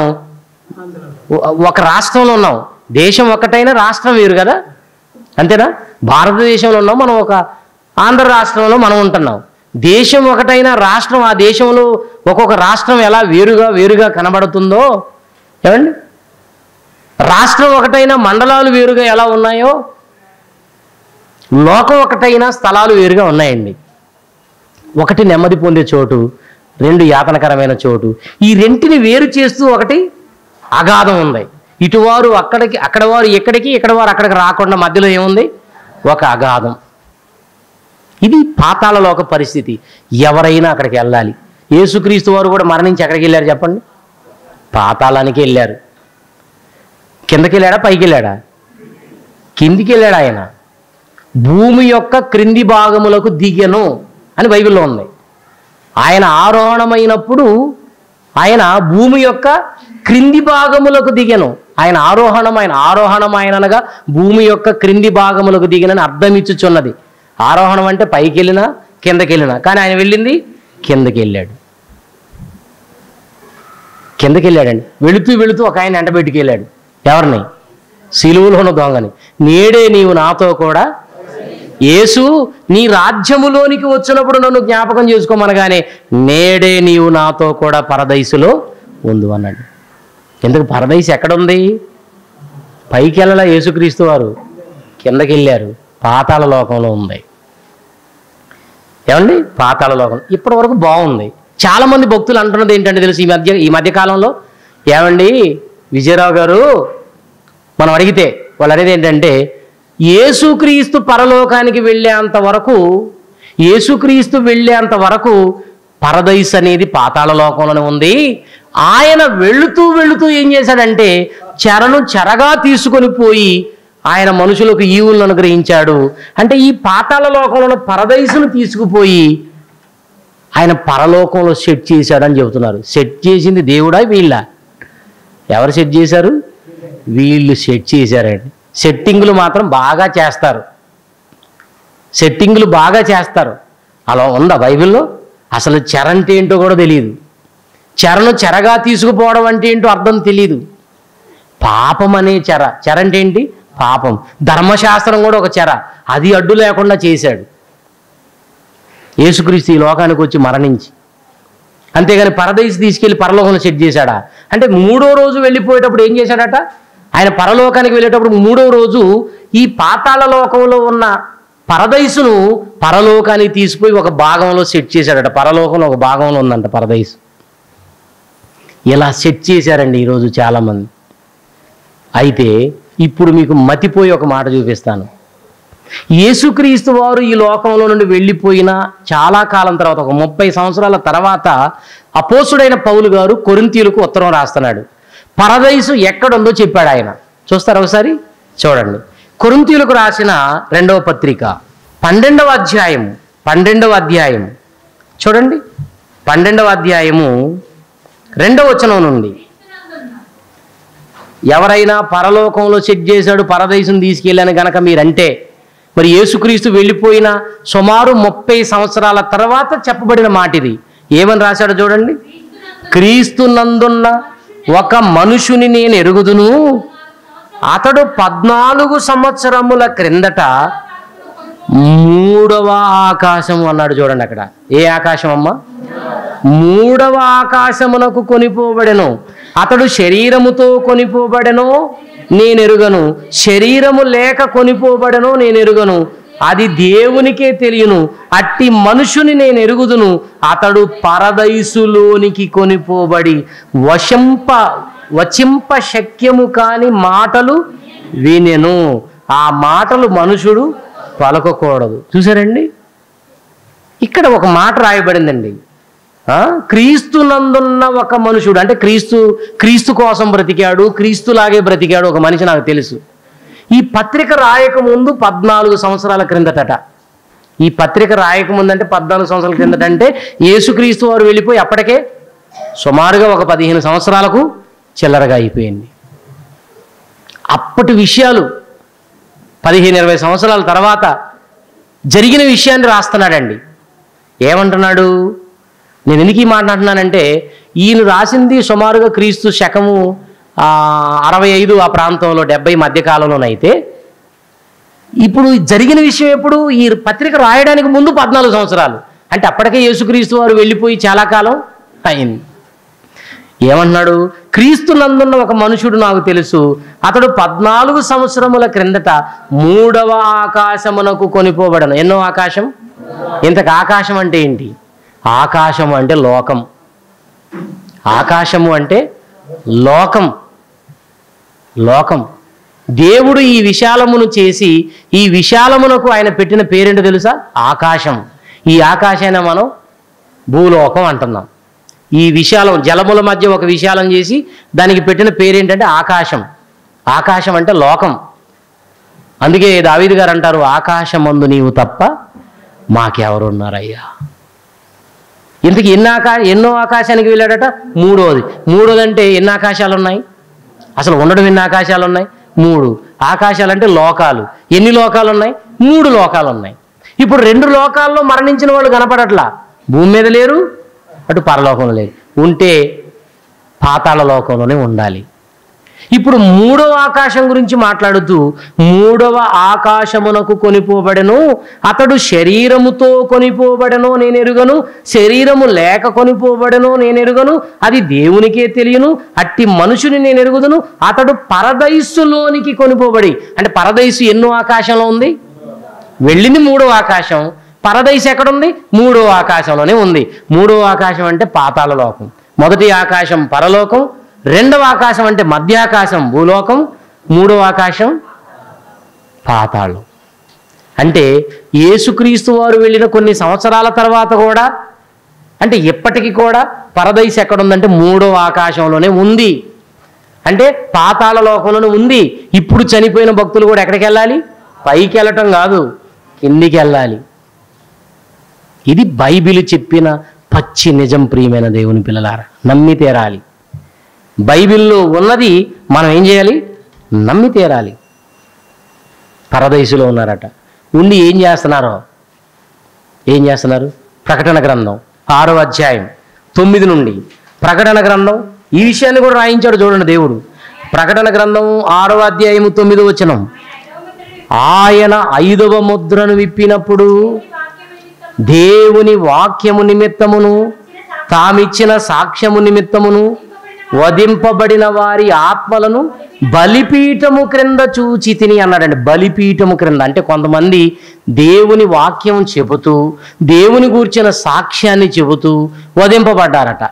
ఒ- ఒక రాష్ట్రంలో ఉన్నాం దేశం ఒక్కటైనా రాష్ట్రం వేరు కదా అంతేనా భారతదేశంలో ఉన్నాం మనం ఒక ఆంధ్ర రాష్ట్రంలో మనం ఉంటున్నాం దేశం ఒకటైనా రాష్ట్రం ఆ దేశంలో ఒక్కొక్క రాష్ట్రం ఎలా వేరుగా వేరుగా కనబడుతుందో ఏమండి రాష్ట్రం ఒకటైనా మండలాలు వేరుగా ఎలా ఉన్నాయో లోకం ఒకటైనా స్థలాలు వేరుగా ఉన్నాయండి ఒకటి నెమ్మది పొందే చోటు రెండు యాతనకరమైన చోటు ఈ రెంటిని వేరు చేస్తూ ఒకటి అగాధం ఉంది ఇటువారు అక్కడికి అక్కడ వారు ఎక్కడికి ఇక్కడ వారు అక్కడికి రాకుండా మధ్యలో ఏముంది ఒక అగాధం ఇది పాతాళలోక పరిస్థితి ఎవరైనా అక్కడికి వెళ్ళాలి యేసుక్రీస్తు వారు కూడా మరణించి ఎక్కడికి వెళ్ళారు చెప్పండి పాతాళానికి వెళ్ళారు కిందకి వెళ్ళాడా పైకి వెళ్ళాడా కిందికి వెళ్ళాడు ఆయన భూమి యొక్క క్రింది భాగములకు దిగెను అని బైబిల్లో ఉంది ఆయన ఆరోహణమైనప్పుడు ఆయన భూమి యొక్క క్రింది భాగములకు దిగెను ఆయన ఆరోహణం ఆయన ఆరోహణం ఆయన అనగా భూమి యొక్క క్రింది భాగములకు దిగినని అర్థం ఇచ్చుచున్నది ఆరోహణం అంటే పైకి వెళ్ళినా కిందకి వెళ్ళినా కానీ ఆయన వెళ్ళింది కిందకి వెళ్ళాడు కిందకి వెళ్ళాడండి వెళుతూ వెళుతూ ఒక ఆయన ఎండబెట్టుకు వెళ్ళాడు ఎవరిని సిలువలో ఉన్న దొంగని నేడే నీవు నాతో కూడా యేసు నీ రాజ్యములోనికి వచ్చినప్పుడు నన్ను జ్ఞాపకం చేసుకోమనగానే నేడే నీవు నాతో కూడా పరదైసులో ఉండు అన్నాడు ఎందుకు పరదైసు ఎక్కడుంది పైకి వెళ్ళలా యేసుక్రీస్తు వారు కిందకి వెళ్ళారు పాతాళ లోకంలో ఉంది ఏమండి పాతాళ లోకం ఇప్పటి వరకు బాగుంది చాలా మంది భక్తులు అంటున్నది ఏంటంటే తెలుసు ఈ మధ్య ఈ మధ్య కాలంలో ఏమండి విజయరావు గారు మనం అడిగితే వాళ్ళు అనేది ఏంటంటే యేసుక్రీస్తు పరలోకానికి వెళ్ళేంత వరకు యేసుక్రీస్తు వెళ్ళేంత వరకు పరదైస్ అనేది పాతాళ లోకంలోనే ఉంది ఆయన వెళుతూ వెళుతూ ఏం చేశాడంటే చెరను చెరగా తీసుకొని పోయి ఆయన మనుషులకు ఈవులను అనుగ్రహించాడు అంటే ఈ పాతాళ లోకంలో పరదైసును తీసుకుపోయి ఆయన పరలోకంలో సెట్ చేశాడని చెబుతున్నారు సెట్ చేసింది దేవుడా వీళ్ళ ఎవరు సెట్ చేశారు వీళ్ళు సెట్ చేశారండి సెట్టింగులు మాత్రం బాగా చేస్తారు సెట్టింగులు బాగా చేస్తారు అలా ఉందా బైబిల్లో అసలు చెర అంటే ఏంటో కూడా తెలియదు చెరను చెరగా తీసుకుపోవడం అంటే ఏంటో అర్థం తెలియదు పాపం అనే చెర చెర అంటే ఏంటి పాపం ధర్మశాస్త్రం కూడా ఒక చెర అది అడ్డు లేకుండా చేశాడు యేసుక్రీస్తు ఈ లోకానికి వచ్చి మరణించి అంతేగాని పరదేశ్ తీసుకెళ్లి పరలోకంలో సెట్ చేశాడా అంటే మూడో రోజు వెళ్ళిపోయేటప్పుడు ఏం చేశాడట ఆయన పరలోకానికి వెళ్ళేటప్పుడు మూడో రోజు ఈ పాతాళ లోకంలో ఉన్న పరదైసును పరలోకానికి తీసిపోయి ఒక భాగంలో సెట్ చేశాడట పరలోకంలో ఒక భాగంలో ఉందంట పరదైసు ఇలా సెట్ చేశారండి ఈరోజు చాలామంది అయితే ఇప్పుడు మీకు మతిపోయి ఒక మాట చూపిస్తాను యేసుక్రీస్తు వారు ఈ లోకంలో నుండి వెళ్ళిపోయిన చాలా కాలం తర్వాత ఒక ముప్పై సంవత్సరాల తర్వాత అపోసుడైన పౌలు గారు కొరింతీయులకు ఉత్తరం రాస్తున్నాడు పరదైసు ఎక్కడుందో చెప్పాడు ఆయన చూస్తారా ఒకసారి చూడండి కొరింతీయులకు రాసిన రెండవ పత్రిక పన్నెండవ అధ్యాయం పన్నెండవ అధ్యాయం చూడండి పన్నెండవ అధ్యాయము రెండవ వచనం నుండి ఎవరైనా పరలోకంలో సెట్ చేశాడు పరదేశం తీసుకెళ్ళాను గనక మీరంటే మరి యేసుక్రీస్తు వెళ్ళిపోయిన సుమారు ముప్పై సంవత్సరాల తర్వాత చెప్పబడిన మాట ఇది ఏమని రాశాడో చూడండి క్రీస్తు నందున్న ఒక మనుషుని నేను ఎరుగుదును అతడు పద్నాలుగు సంవత్సరముల క్రిందట మూడవ ఆకాశం అన్నాడు చూడండి అక్కడ ఏ ఆకాశం అమ్మా మూడవ ఆకాశమునకు కొనిపోబడెను అతడు శరీరముతో కొనిపోబడెను నేను ఎరుగను శరీరము లేక కొనిపోబడెను నేను ఎరుగను అది దేవునికే తెలియను అట్టి మనుషుని నేను ఎరుగుదును అతడు పరదైసులోనికి కొనిపోబడి వశంప వచింప శక్యము కాని మాటలు వినెను ఆ మాటలు మనుషుడు పలకకూడదు చూసారండి ఇక్కడ ఒక మాట రాయబడిందండి ఆ, క్రీస్తునందున్న ఒక మనుషుడు అంటే క్రీస్తు క్రీస్తు కోసం బ్రతికాడు క్రీస్తులాగే బ్రతికాడు ఒక మనిషి నాకు తెలుసు ఈ పత్రిక రాయక ముందు పద్నాలుగు సంవత్సరాల క్రిందటట ఈ పత్రిక రాయక ముందు అంటే పద్నాలుగు సంవత్సరాల క్రిందట అంటే యేసుక్రీస్తు వారు వెళ్ళిపోయి అప్పటికే సుమారుగా ఒక పదిహేను సంవత్సరాలకు చిల్లరగా అయిపోయింది అప్పటి విషయాలు పదిహేను ఇరవై సంవత్సరాల తర్వాత జరిగిన విషయాన్ని రాస్తున్నాడండి ఏమంటున్నాడు నేను ఎందుకు ఈ మాట అంటున్నానంటే ఈయన రాసింది సుమారుగా క్రీస్తు శకము ఆ, అరవై ఐదు ఆ ప్రాంతంలో డెబ్బై మధ్యకాలంలోనైతే ఇప్పుడు జరిగిన విషయం ఎప్పుడు ఈ పత్రిక రాయడానికి ముందు పద్నాలుగు సంవత్సరాలు అంటే అప్పటికే యేసుక్రీస్తు వారు వెళ్ళిపోయి చాలా కాలం అయింది ఏమన్నాడు క్రీస్తు నందున్న ఒక మనుషుడు నాకు తెలుసు అతడు పద్నాలుగు సంవత్సరముల క్రిందట మూడవ ఆకాశమునకు కొనిపోబడను ఎన్నో ఆకాశం ఇంతకు ఆకాశం అంటే ఏంటి ఆకాశం అంటే లోకం ఆకాశము అంటే లోకం లోకం దేవుడు ఈ విశాలమును చేసి ఈ విశాలమునకు ఆయన పెట్టిన పేరేంటో తెలుసా ఆకాశం ఈ ఆకాశాన్ని మనం భూలోకం అంటున్నాం ఈ విశాలం జలముల మధ్య ఒక విశాలం చేసి దానికి పెట్టిన పేరేంటంటే ఆకాశం ఆకాశం అంటే లోకం అందుకే దావీదు గారు అంటారు ఆకాశమందు నీవు తప్ప మాకెవరున్నారయ్యా ఇంతకు ఎన్ని ఆకా ఎన్నో ఆకాశానికి వెళ్ళాడట మూడోది మూడోది అంటే ఎన్ని ఆకాశాలు ఉన్నాయి అసలు ఉండడం ఎన్ని ఆకాశాలు ఉన్నాయి మూడు ఆకాశాలు అంటే లోకాలు ఎన్ని లోకాలు ఉన్నాయి మూడు లోకాలు ఉన్నాయి ఇప్పుడు రెండు లోకాల్లో మరణించిన వాళ్ళు కనపడట్లా భూమి మీద లేరు అటు పరలోకంలో లేరు ఉంటే పాతాళ లోకంలోనే ఉండాలి ఇప్పుడు మూడవ ఆకాశం గురించి మాట్లాడుతూ మూడవ ఆకాశమునకు కొనిపోబడెను అతడు శరీరముతో కొనిపోబడెను నేను ఎరుగను శరీరము లేక కొనిపోబడెను నేను ఎరుగను అది దేవునికే తెలియను అట్టి మనుషుని నేను ఎరుగుదును అతడు పరదైస్సులోనికి కొనిపోబడి అంటే పరదైసు ఎన్నో ఆకాశంలో ఉంది వెళ్ళింది మూడో ఆకాశం పరదైస్ ఎక్కడుంది మూడో ఆకాశంలోనే ఉంది మూడో ఆకాశం అంటే పాతాళ లోకం మొదటి ఆకాశం పరలోకం రెండవ ఆకాశం అంటే మధ్యాకాశం భూలోకం మూడవ ఆకాశం పాతాళం అంటే యేసుక్రీస్తు వారు వెళ్ళిన కొన్ని సంవత్సరాల తర్వాత కూడా అంటే ఇప్పటికీ కూడా పరదైస్ ఎక్కడుందంటే మూడో ఆకాశంలోనే ఉంది అంటే పాతాళ లోకంలోనే ఉంది ఇప్పుడు చనిపోయిన భక్తులు కూడా ఎక్కడికి వెళ్ళాలి పైకి వెళ్ళటం కాదు కిందికి వెళ్ళాలి ఇది బైబిల్ చెప్పిన పచ్చి నిజం ప్రియమైన దేవుని పిల్లలారా నమ్మి తీరాలి బైబిల్లో ఉన్నది మనం ఏం చేయాలి నమ్మి తీరాలి పరదేశులో ఉన్నారట ఉండి ఏం చేస్తున్నారో ఏం చేస్తున్నారు ప్రకటన గ్రంథం ఆరో అధ్యాయం తొమ్మిది నుండి ప్రకటన గ్రంథం ఈ విషయాన్ని కూడా రాయించాడు చూడండి దేవుడు ప్రకటన గ్రంథం ఆరో అధ్యాయము తొమ్మిది వచనం ఆయన ఐదవ ముద్రను విప్పినప్పుడు దేవుని వాక్యము నిమిత్తమును తామిచ్చిన సాక్ష్యము నిమిత్తమును వధింపబడిన వారి ఆత్మలను బలిపీఠము క్రింద చూచి తిని అన్నాడండి బలిపీఠము క్రింద అంటే కొంతమంది దేవుని వాక్యం చెబుతూ దేవుని గూర్చిన సాక్ష్యాన్ని చెబుతూ వధింపబడ్డారట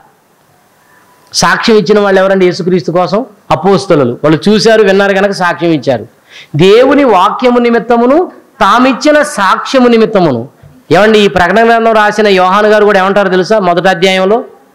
సాక్ష్యం ఇచ్చిన వాళ్ళు ఎవరండి యేసుక్రీస్తు కోసం అపోస్తలు వాళ్ళు చూశారు విన్నారు కనుక సాక్ష్యం ఇచ్చారు దేవుని వాక్యము నిమిత్తమును తామిచ్చిన సాక్ష్యము నిమిత్తమును ఏమండి ఈ ప్రకటన గ్రంథం రాసిన యోహాను గారు కూడా ఏమంటారు తెలుసా మొదటి అధ్యాయంలో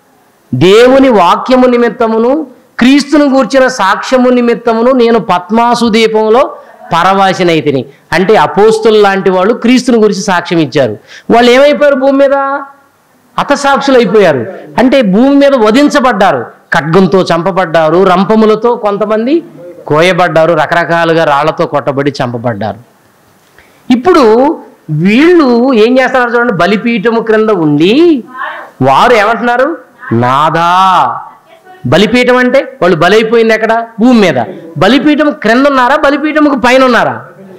దేవుని వాక్యము నిమిత్తమును క్రీస్తును గూర్చిన సాక్ష్యము నిమిత్తమును నేను పద్మాసు దీపంలో పరవాసినైతిని అంటే అపోస్తులు లాంటి వాళ్ళు క్రీస్తుని గురించి సాక్ష్యం ఇచ్చారు వాళ్ళు ఏమైపోయారు భూమి మీద హతసాక్షులు అయిపోయారు అంటే భూమి మీద వధించబడ్డారు ఖడ్గంతో చంపబడ్డారు రంపములతో కొంతమంది కోయబడ్డారు రకరకాలుగా రాళ్లతో కొట్టబడి చంపబడ్డారు ఇప్పుడు వీళ్ళు ఏం చేస్తున్నారు చూడండి బలిపీఠము క్రింద ఉండి వారు ఏమంటున్నారు నాదా బలిపీఠం అంటే వాళ్ళు బలైపోయింది ఎక్కడ భూమి మీద బలిపీఠం క్రింద ఉన్నారా బలిపీఠముకు పైన ఉన్నారా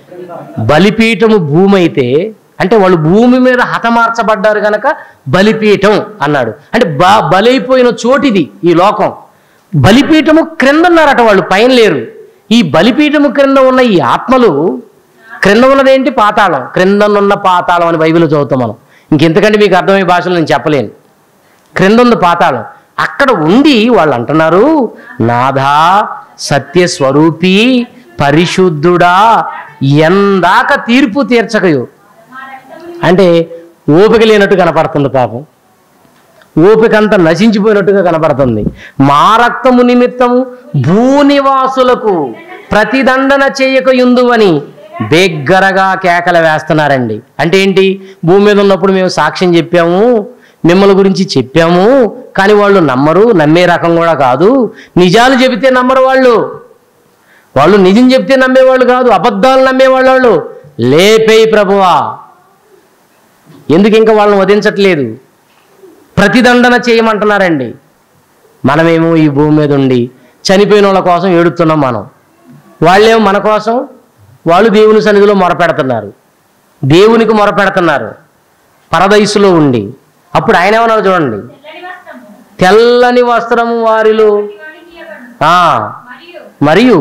బలిపీఠము భూమి అయితే అంటే వాళ్ళు భూమి మీద హతమార్చబడ్డారు గనక బలిపీఠం అన్నాడు అంటే బ బలైపోయిన చోటిది ఈ లోకం బలిపీఠము క్రింద ఉన్నారట వాళ్ళు పైన లేరు ఈ బలిపీఠము క్రింద ఉన్న ఈ ఆత్మలు క్రింద ఉన్నదేంటి పాతాళం క్రిందనున్న పాతాళం అని బైబిల్ చదువుతాం మనం ఇంకెంతకంటే మీకు అర్థమయ్యే భాషలో నేను చెప్పలేను క్రింద ఉంది పాతాళం అక్కడ ఉండి వాళ్ళు అంటున్నారు నాథా సత్యస్వరూపి పరిశుద్ధుడా ఎందాక తీర్పు తీర్చకయు అంటే ఓపిక లేనట్టు కనపడుతుంది పాపం ఓపిక అంతా నశించిపోయినట్టుగా కనపడుతుంది మా రక్తము నిమిత్తము భూనివాసులకు ప్రతిదండన చేయకయుందు అని బిగ్గరగా కేకలు వేస్తున్నారండి అంటే ఏంటి భూమి మీద ఉన్నప్పుడు మేము సాక్ష్యం చెప్పాము మిమ్మల్ని గురించి చెప్పాము కానీ వాళ్ళు నమ్మరు నమ్మే రకం కూడా కాదు నిజాలు చెబితే నమ్మరు వాళ్ళు వాళ్ళు నిజం చెప్తే నమ్మేవాళ్ళు కాదు అబద్ధాలు నమ్మేవాళ్ళు వాళ్ళు లేపేయి ప్రభువా ఎందుకు ఇంకా వాళ్ళని వధించట్లేదు ప్రతిదండన చేయమంటున్నారండి మనమేమో ఈ భూమి మీద ఉండి చనిపోయిన వాళ్ళ కోసం ఏడుతున్నాం మనం వాళ్ళేమో మన కోసం వాళ్ళు దేవుని సన్నిధిలో మొరపెడుతున్నారు దేవునికి మొరపెడుతున్నారు పరదయసులో ఉండి అప్పుడు ఆయన ఏమన్నారు చూడండి తెల్లని వస్త్రము వారిలో ఆ, మరియు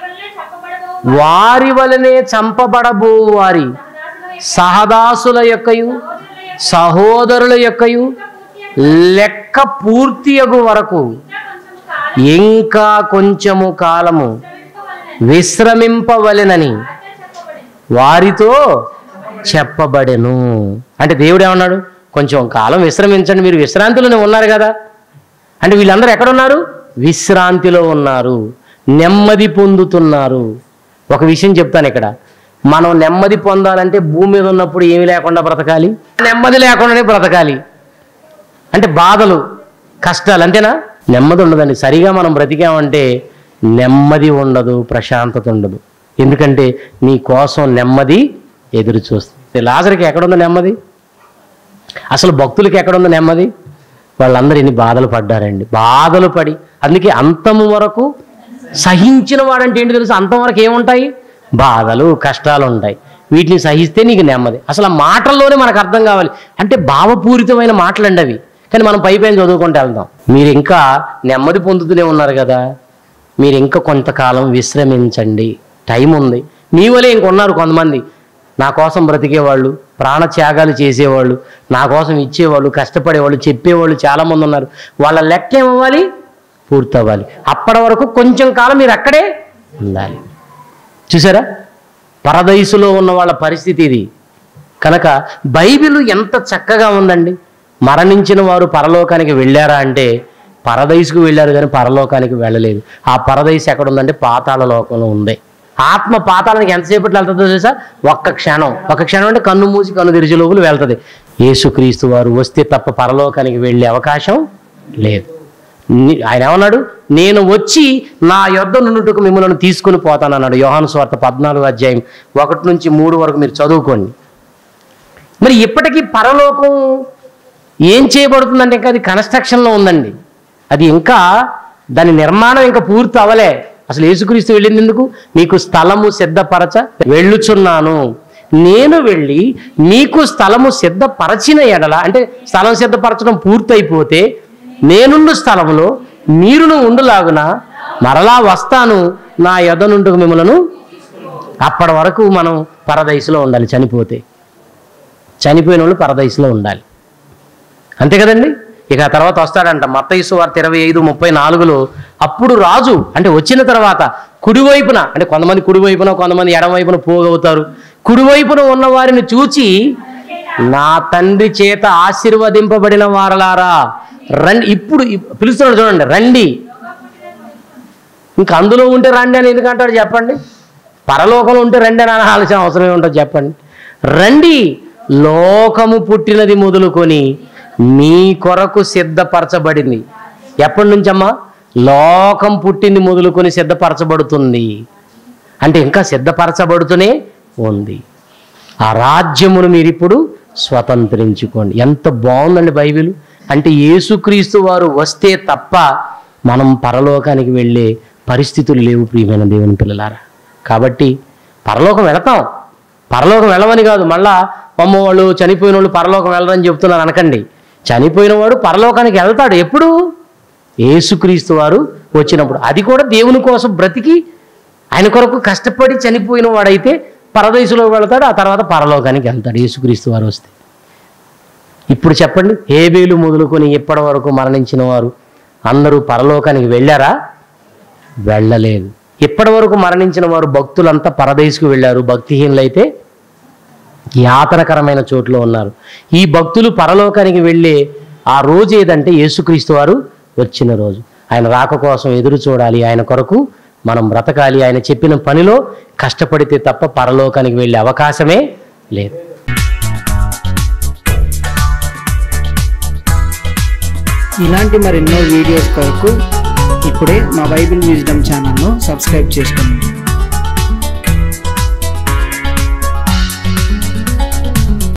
వారి వలనే చంపబడబో వారి సహదాసుల యొక్కయు సహోదరుల యొక్కయు లెక్క పూర్తియగు వరకు ఇంకా కొంచెము కాలము విశ్రమింపవలెనని వారితో చెప్పబడెను అంటే దేవుడు ఏమన్నాడు కొంచెం కాలం విశ్రమించండి మీరు విశ్రాంతిలోనే ఉన్నారు కదా అంటే వీళ్ళందరూ ఎక్కడున్నారు విశ్రాంతిలో ఉన్నారు నెమ్మది పొందుతున్నారు ఒక విషయం చెప్తాను ఇక్కడ మనం నెమ్మది పొందాలంటే భూమి మీద ఉన్నప్పుడు ఏమీ లేకుండా బ్రతకాలి నెమ్మది లేకుండానే బ్రతకాలి అంటే బాధలు కష్టాలు అంతేనా నెమ్మది ఉండదండి సరిగా మనం బ్రతికామంటే నెమ్మది ఉండదు ప్రశాంతత ఉండదు ఎందుకంటే నీ కోసం నెమ్మది ఎదురు చూస్తుంది లాజర్కి ఎక్కడుందో నెమ్మది అసలు భక్తులకి ఎక్కడుందో నెమ్మది వాళ్ళందరూ ఎన్ని బాధలు పడ్డారండి బాధలు పడి అందుకే అంతము వరకు సహించిన వాడంటే ఏంటి తెలుసు అంతం వరకు ఏముంటాయి బాధలు కష్టాలు ఉంటాయి వీటిని సహిస్తే నీకు నెమ్మది అసలు ఆ మాటల్లోనే మనకు అర్థం కావాలి అంటే భావపూరితమైన మాటలండి అవి కానీ మనం పై పైన చదువుకుంటూ వెళ్దాం మీరు ఇంకా నెమ్మది పొందుతూనే ఉన్నారు కదా మీరు ఇంకా కొంతకాలం విశ్రమించండి టైం ఉంది మీ వలే ఇంకొన్నారు కొంతమంది నా కోసం బ్రతికేవాళ్ళు ప్రాణత్యాగాలు చేసేవాళ్ళు నా కోసం ఇచ్చేవాళ్ళు కష్టపడేవాళ్ళు చెప్పేవాళ్ళు చాలామంది ఉన్నారు వాళ్ళ లెక్క ఏమవ్వాలి పూర్తవ్వాలి అప్పటి వరకు కొంచెం కాలం మీరు అక్కడే ఉండాలి చూసారా పరదయసులో ఉన్న వాళ్ళ పరిస్థితి ఇది కనుక బైబిల్ ఎంత చక్కగా ఉందండి మరణించిన వారు పరలోకానికి వెళ్ళారా అంటే పరదైసుకు వెళ్ళారు కానీ పరలోకానికి వెళ్ళలేదు ఆ పరదైసు ఎక్కడ ఉందంటే పాతాళ లోకంలో ఉంది ఆత్మ పాతాళానికి ఎంతసేపట్లో వెళ్తుందో తెలుసా ఒక్క క్షణం ఒక క్షణం అంటే కన్ను మూసి కన్ను తెరిచే లోపల వెళ్తుంది యేసుక్రీస్తు వారు వస్తే తప్ప పరలోకానికి వెళ్ళే అవకాశం లేదు ని- ఆయన ఏమన్నాడు నేను వచ్చి నా యొద్ద నుండుటకు మిమ్మల్ని తీసుకుని పోతానన్నాడు యోహాను స్వార్థ పద్నాలుగు అధ్యాయం ఒకటి నుంచి మూడు వరకు మీరు చదువుకోండి మరి ఇప్పటికీ పరలోకం ఏం చేయబడుతుందంటే ఇంకా అది కన్స్ట్రక్షన్లో ఉందండి అది ఇంకా దాని నిర్మాణం ఇంకా పూర్తి అవ్వలే అసలు యేసుక్రీస్తు వెళ్ళింది ఎందుకు మీకు స్థలము సిద్ధపరచ వెళ్ళుచున్నాను నేను వెళ్ళి మీకు స్థలము సిద్ధపరచిన ఎడల అంటే స్థలం సిద్ధపరచడం పూర్తయిపోతే నేనుండు స్థలములో మీరును ఉండులాగున మరలా వస్తాను నా యొద్ద నుండి మిమ్మలను అప్పటి వరకు మనం పరదైసులో ఉండాలి చనిపోతే చనిపోయిన వాళ్ళు పరదైసులో ఉండాలి అంతే కదండి ఇక ఆ తర్వాత వస్తాడంట మత్తయిసు వార్త ఇరవై ఐదు ముప్పై నాలుగులో అప్పుడు రాజు అంటే వచ్చిన తర్వాత కుడివైపున అంటే కొంతమంది కుడివైపున కొంతమంది ఎడమవైపున పోగవుతారు కుడివైపున ఉన్న వారిని చూచి నా తండ్రి చేత ఆశీర్వదింపబడిన వారలారా రండి ఇప్పుడు ఇప్- పిలుస్తున్నాడు చూడండి రండి ఇంకా అందులో ఉంటే రండి అని ఎందుకంటాడు చెప్పండి పరలోకంలో ఉంటే రండి అని అనాల్సిన అవసరం ఏముంటుంది చెప్పండి రండి లోకము పుట్టినది మొదలుకొని మీ కొరకు సిద్ధపరచబడింది ఎప్పటి నుంచమ్మా లోకం పుట్టింది మొదలుకొని సిద్ధపరచబడుతుంది అంటే ఇంకా సిద్ధపరచబడుతూనే ఉంది ఆ రాజ్యమును మీరు ఇప్పుడు స్వతంత్రించుకోండి ఎంత బాగుందండి బైబిల్ అంటే యేసుక్రీస్తు వారు వస్తే తప్ప మనం పరలోకానికి వెళ్ళే పరిస్థితులు లేవు ప్రియమైన దేవుని పిల్లలారా కాబట్టి పరలోకం వెళతాం పరలోకం వెళ్ళవని కాదు మళ్ళా అమ్మ వాళ్ళు చనిపోయిన వాళ్ళు పరలోకం వెళ్ళరని చెప్తున్నారు అనకండి చనిపోయిన వాడు పరలోకానికి వెళ్తాడు ఎప్పుడు యేసుక్రీస్తు వారు వచ్చినప్పుడు అది కూడా దేవుని కోసం బ్రతికి ఆయన కొరకు కష్టపడి చనిపోయిన వాడైతే పరదేశంలో వెళ్తాడు ఆ తర్వాత పరలోకానికి వెళ్తాడు యేసుక్రీస్తు వారు వస్తే ఇప్పుడు చెప్పండి హేబేలు మొదలుకొని ఇప్పటి వరకు మరణించిన వారు అందరూ పరలోకానికి వెళ్ళారా వెళ్ళలేదు ఇప్పటి వరకు మరణించిన వారు భక్తులంతా పరదేశకు వెళ్ళారు భక్తిహీనులైతే యాతనకరమైన చోట్లో ఉన్నారు ఈ భక్తులు పరలోకానికి వెళ్ళే ఆ రోజు ఏదంటే యేసుక్రీస్తు వారు వచ్చిన రోజు ఆయన రాక కోసం ఎదురు చూడాలి ఆయన కొరకు మనం బ్రతకాలి ఆయన చెప్పిన పనిలో కష్టపడితే తప్ప పరలోకానికి వెళ్ళే అవకాశమే లేదు ఇలాంటి మరెన్నో వీడియోస్ కొరకు ఇప్పుడే మా బైబిల్ విజ్డమ్ ఛానల్ను సబ్స్క్రైబ్ చేసుకోండి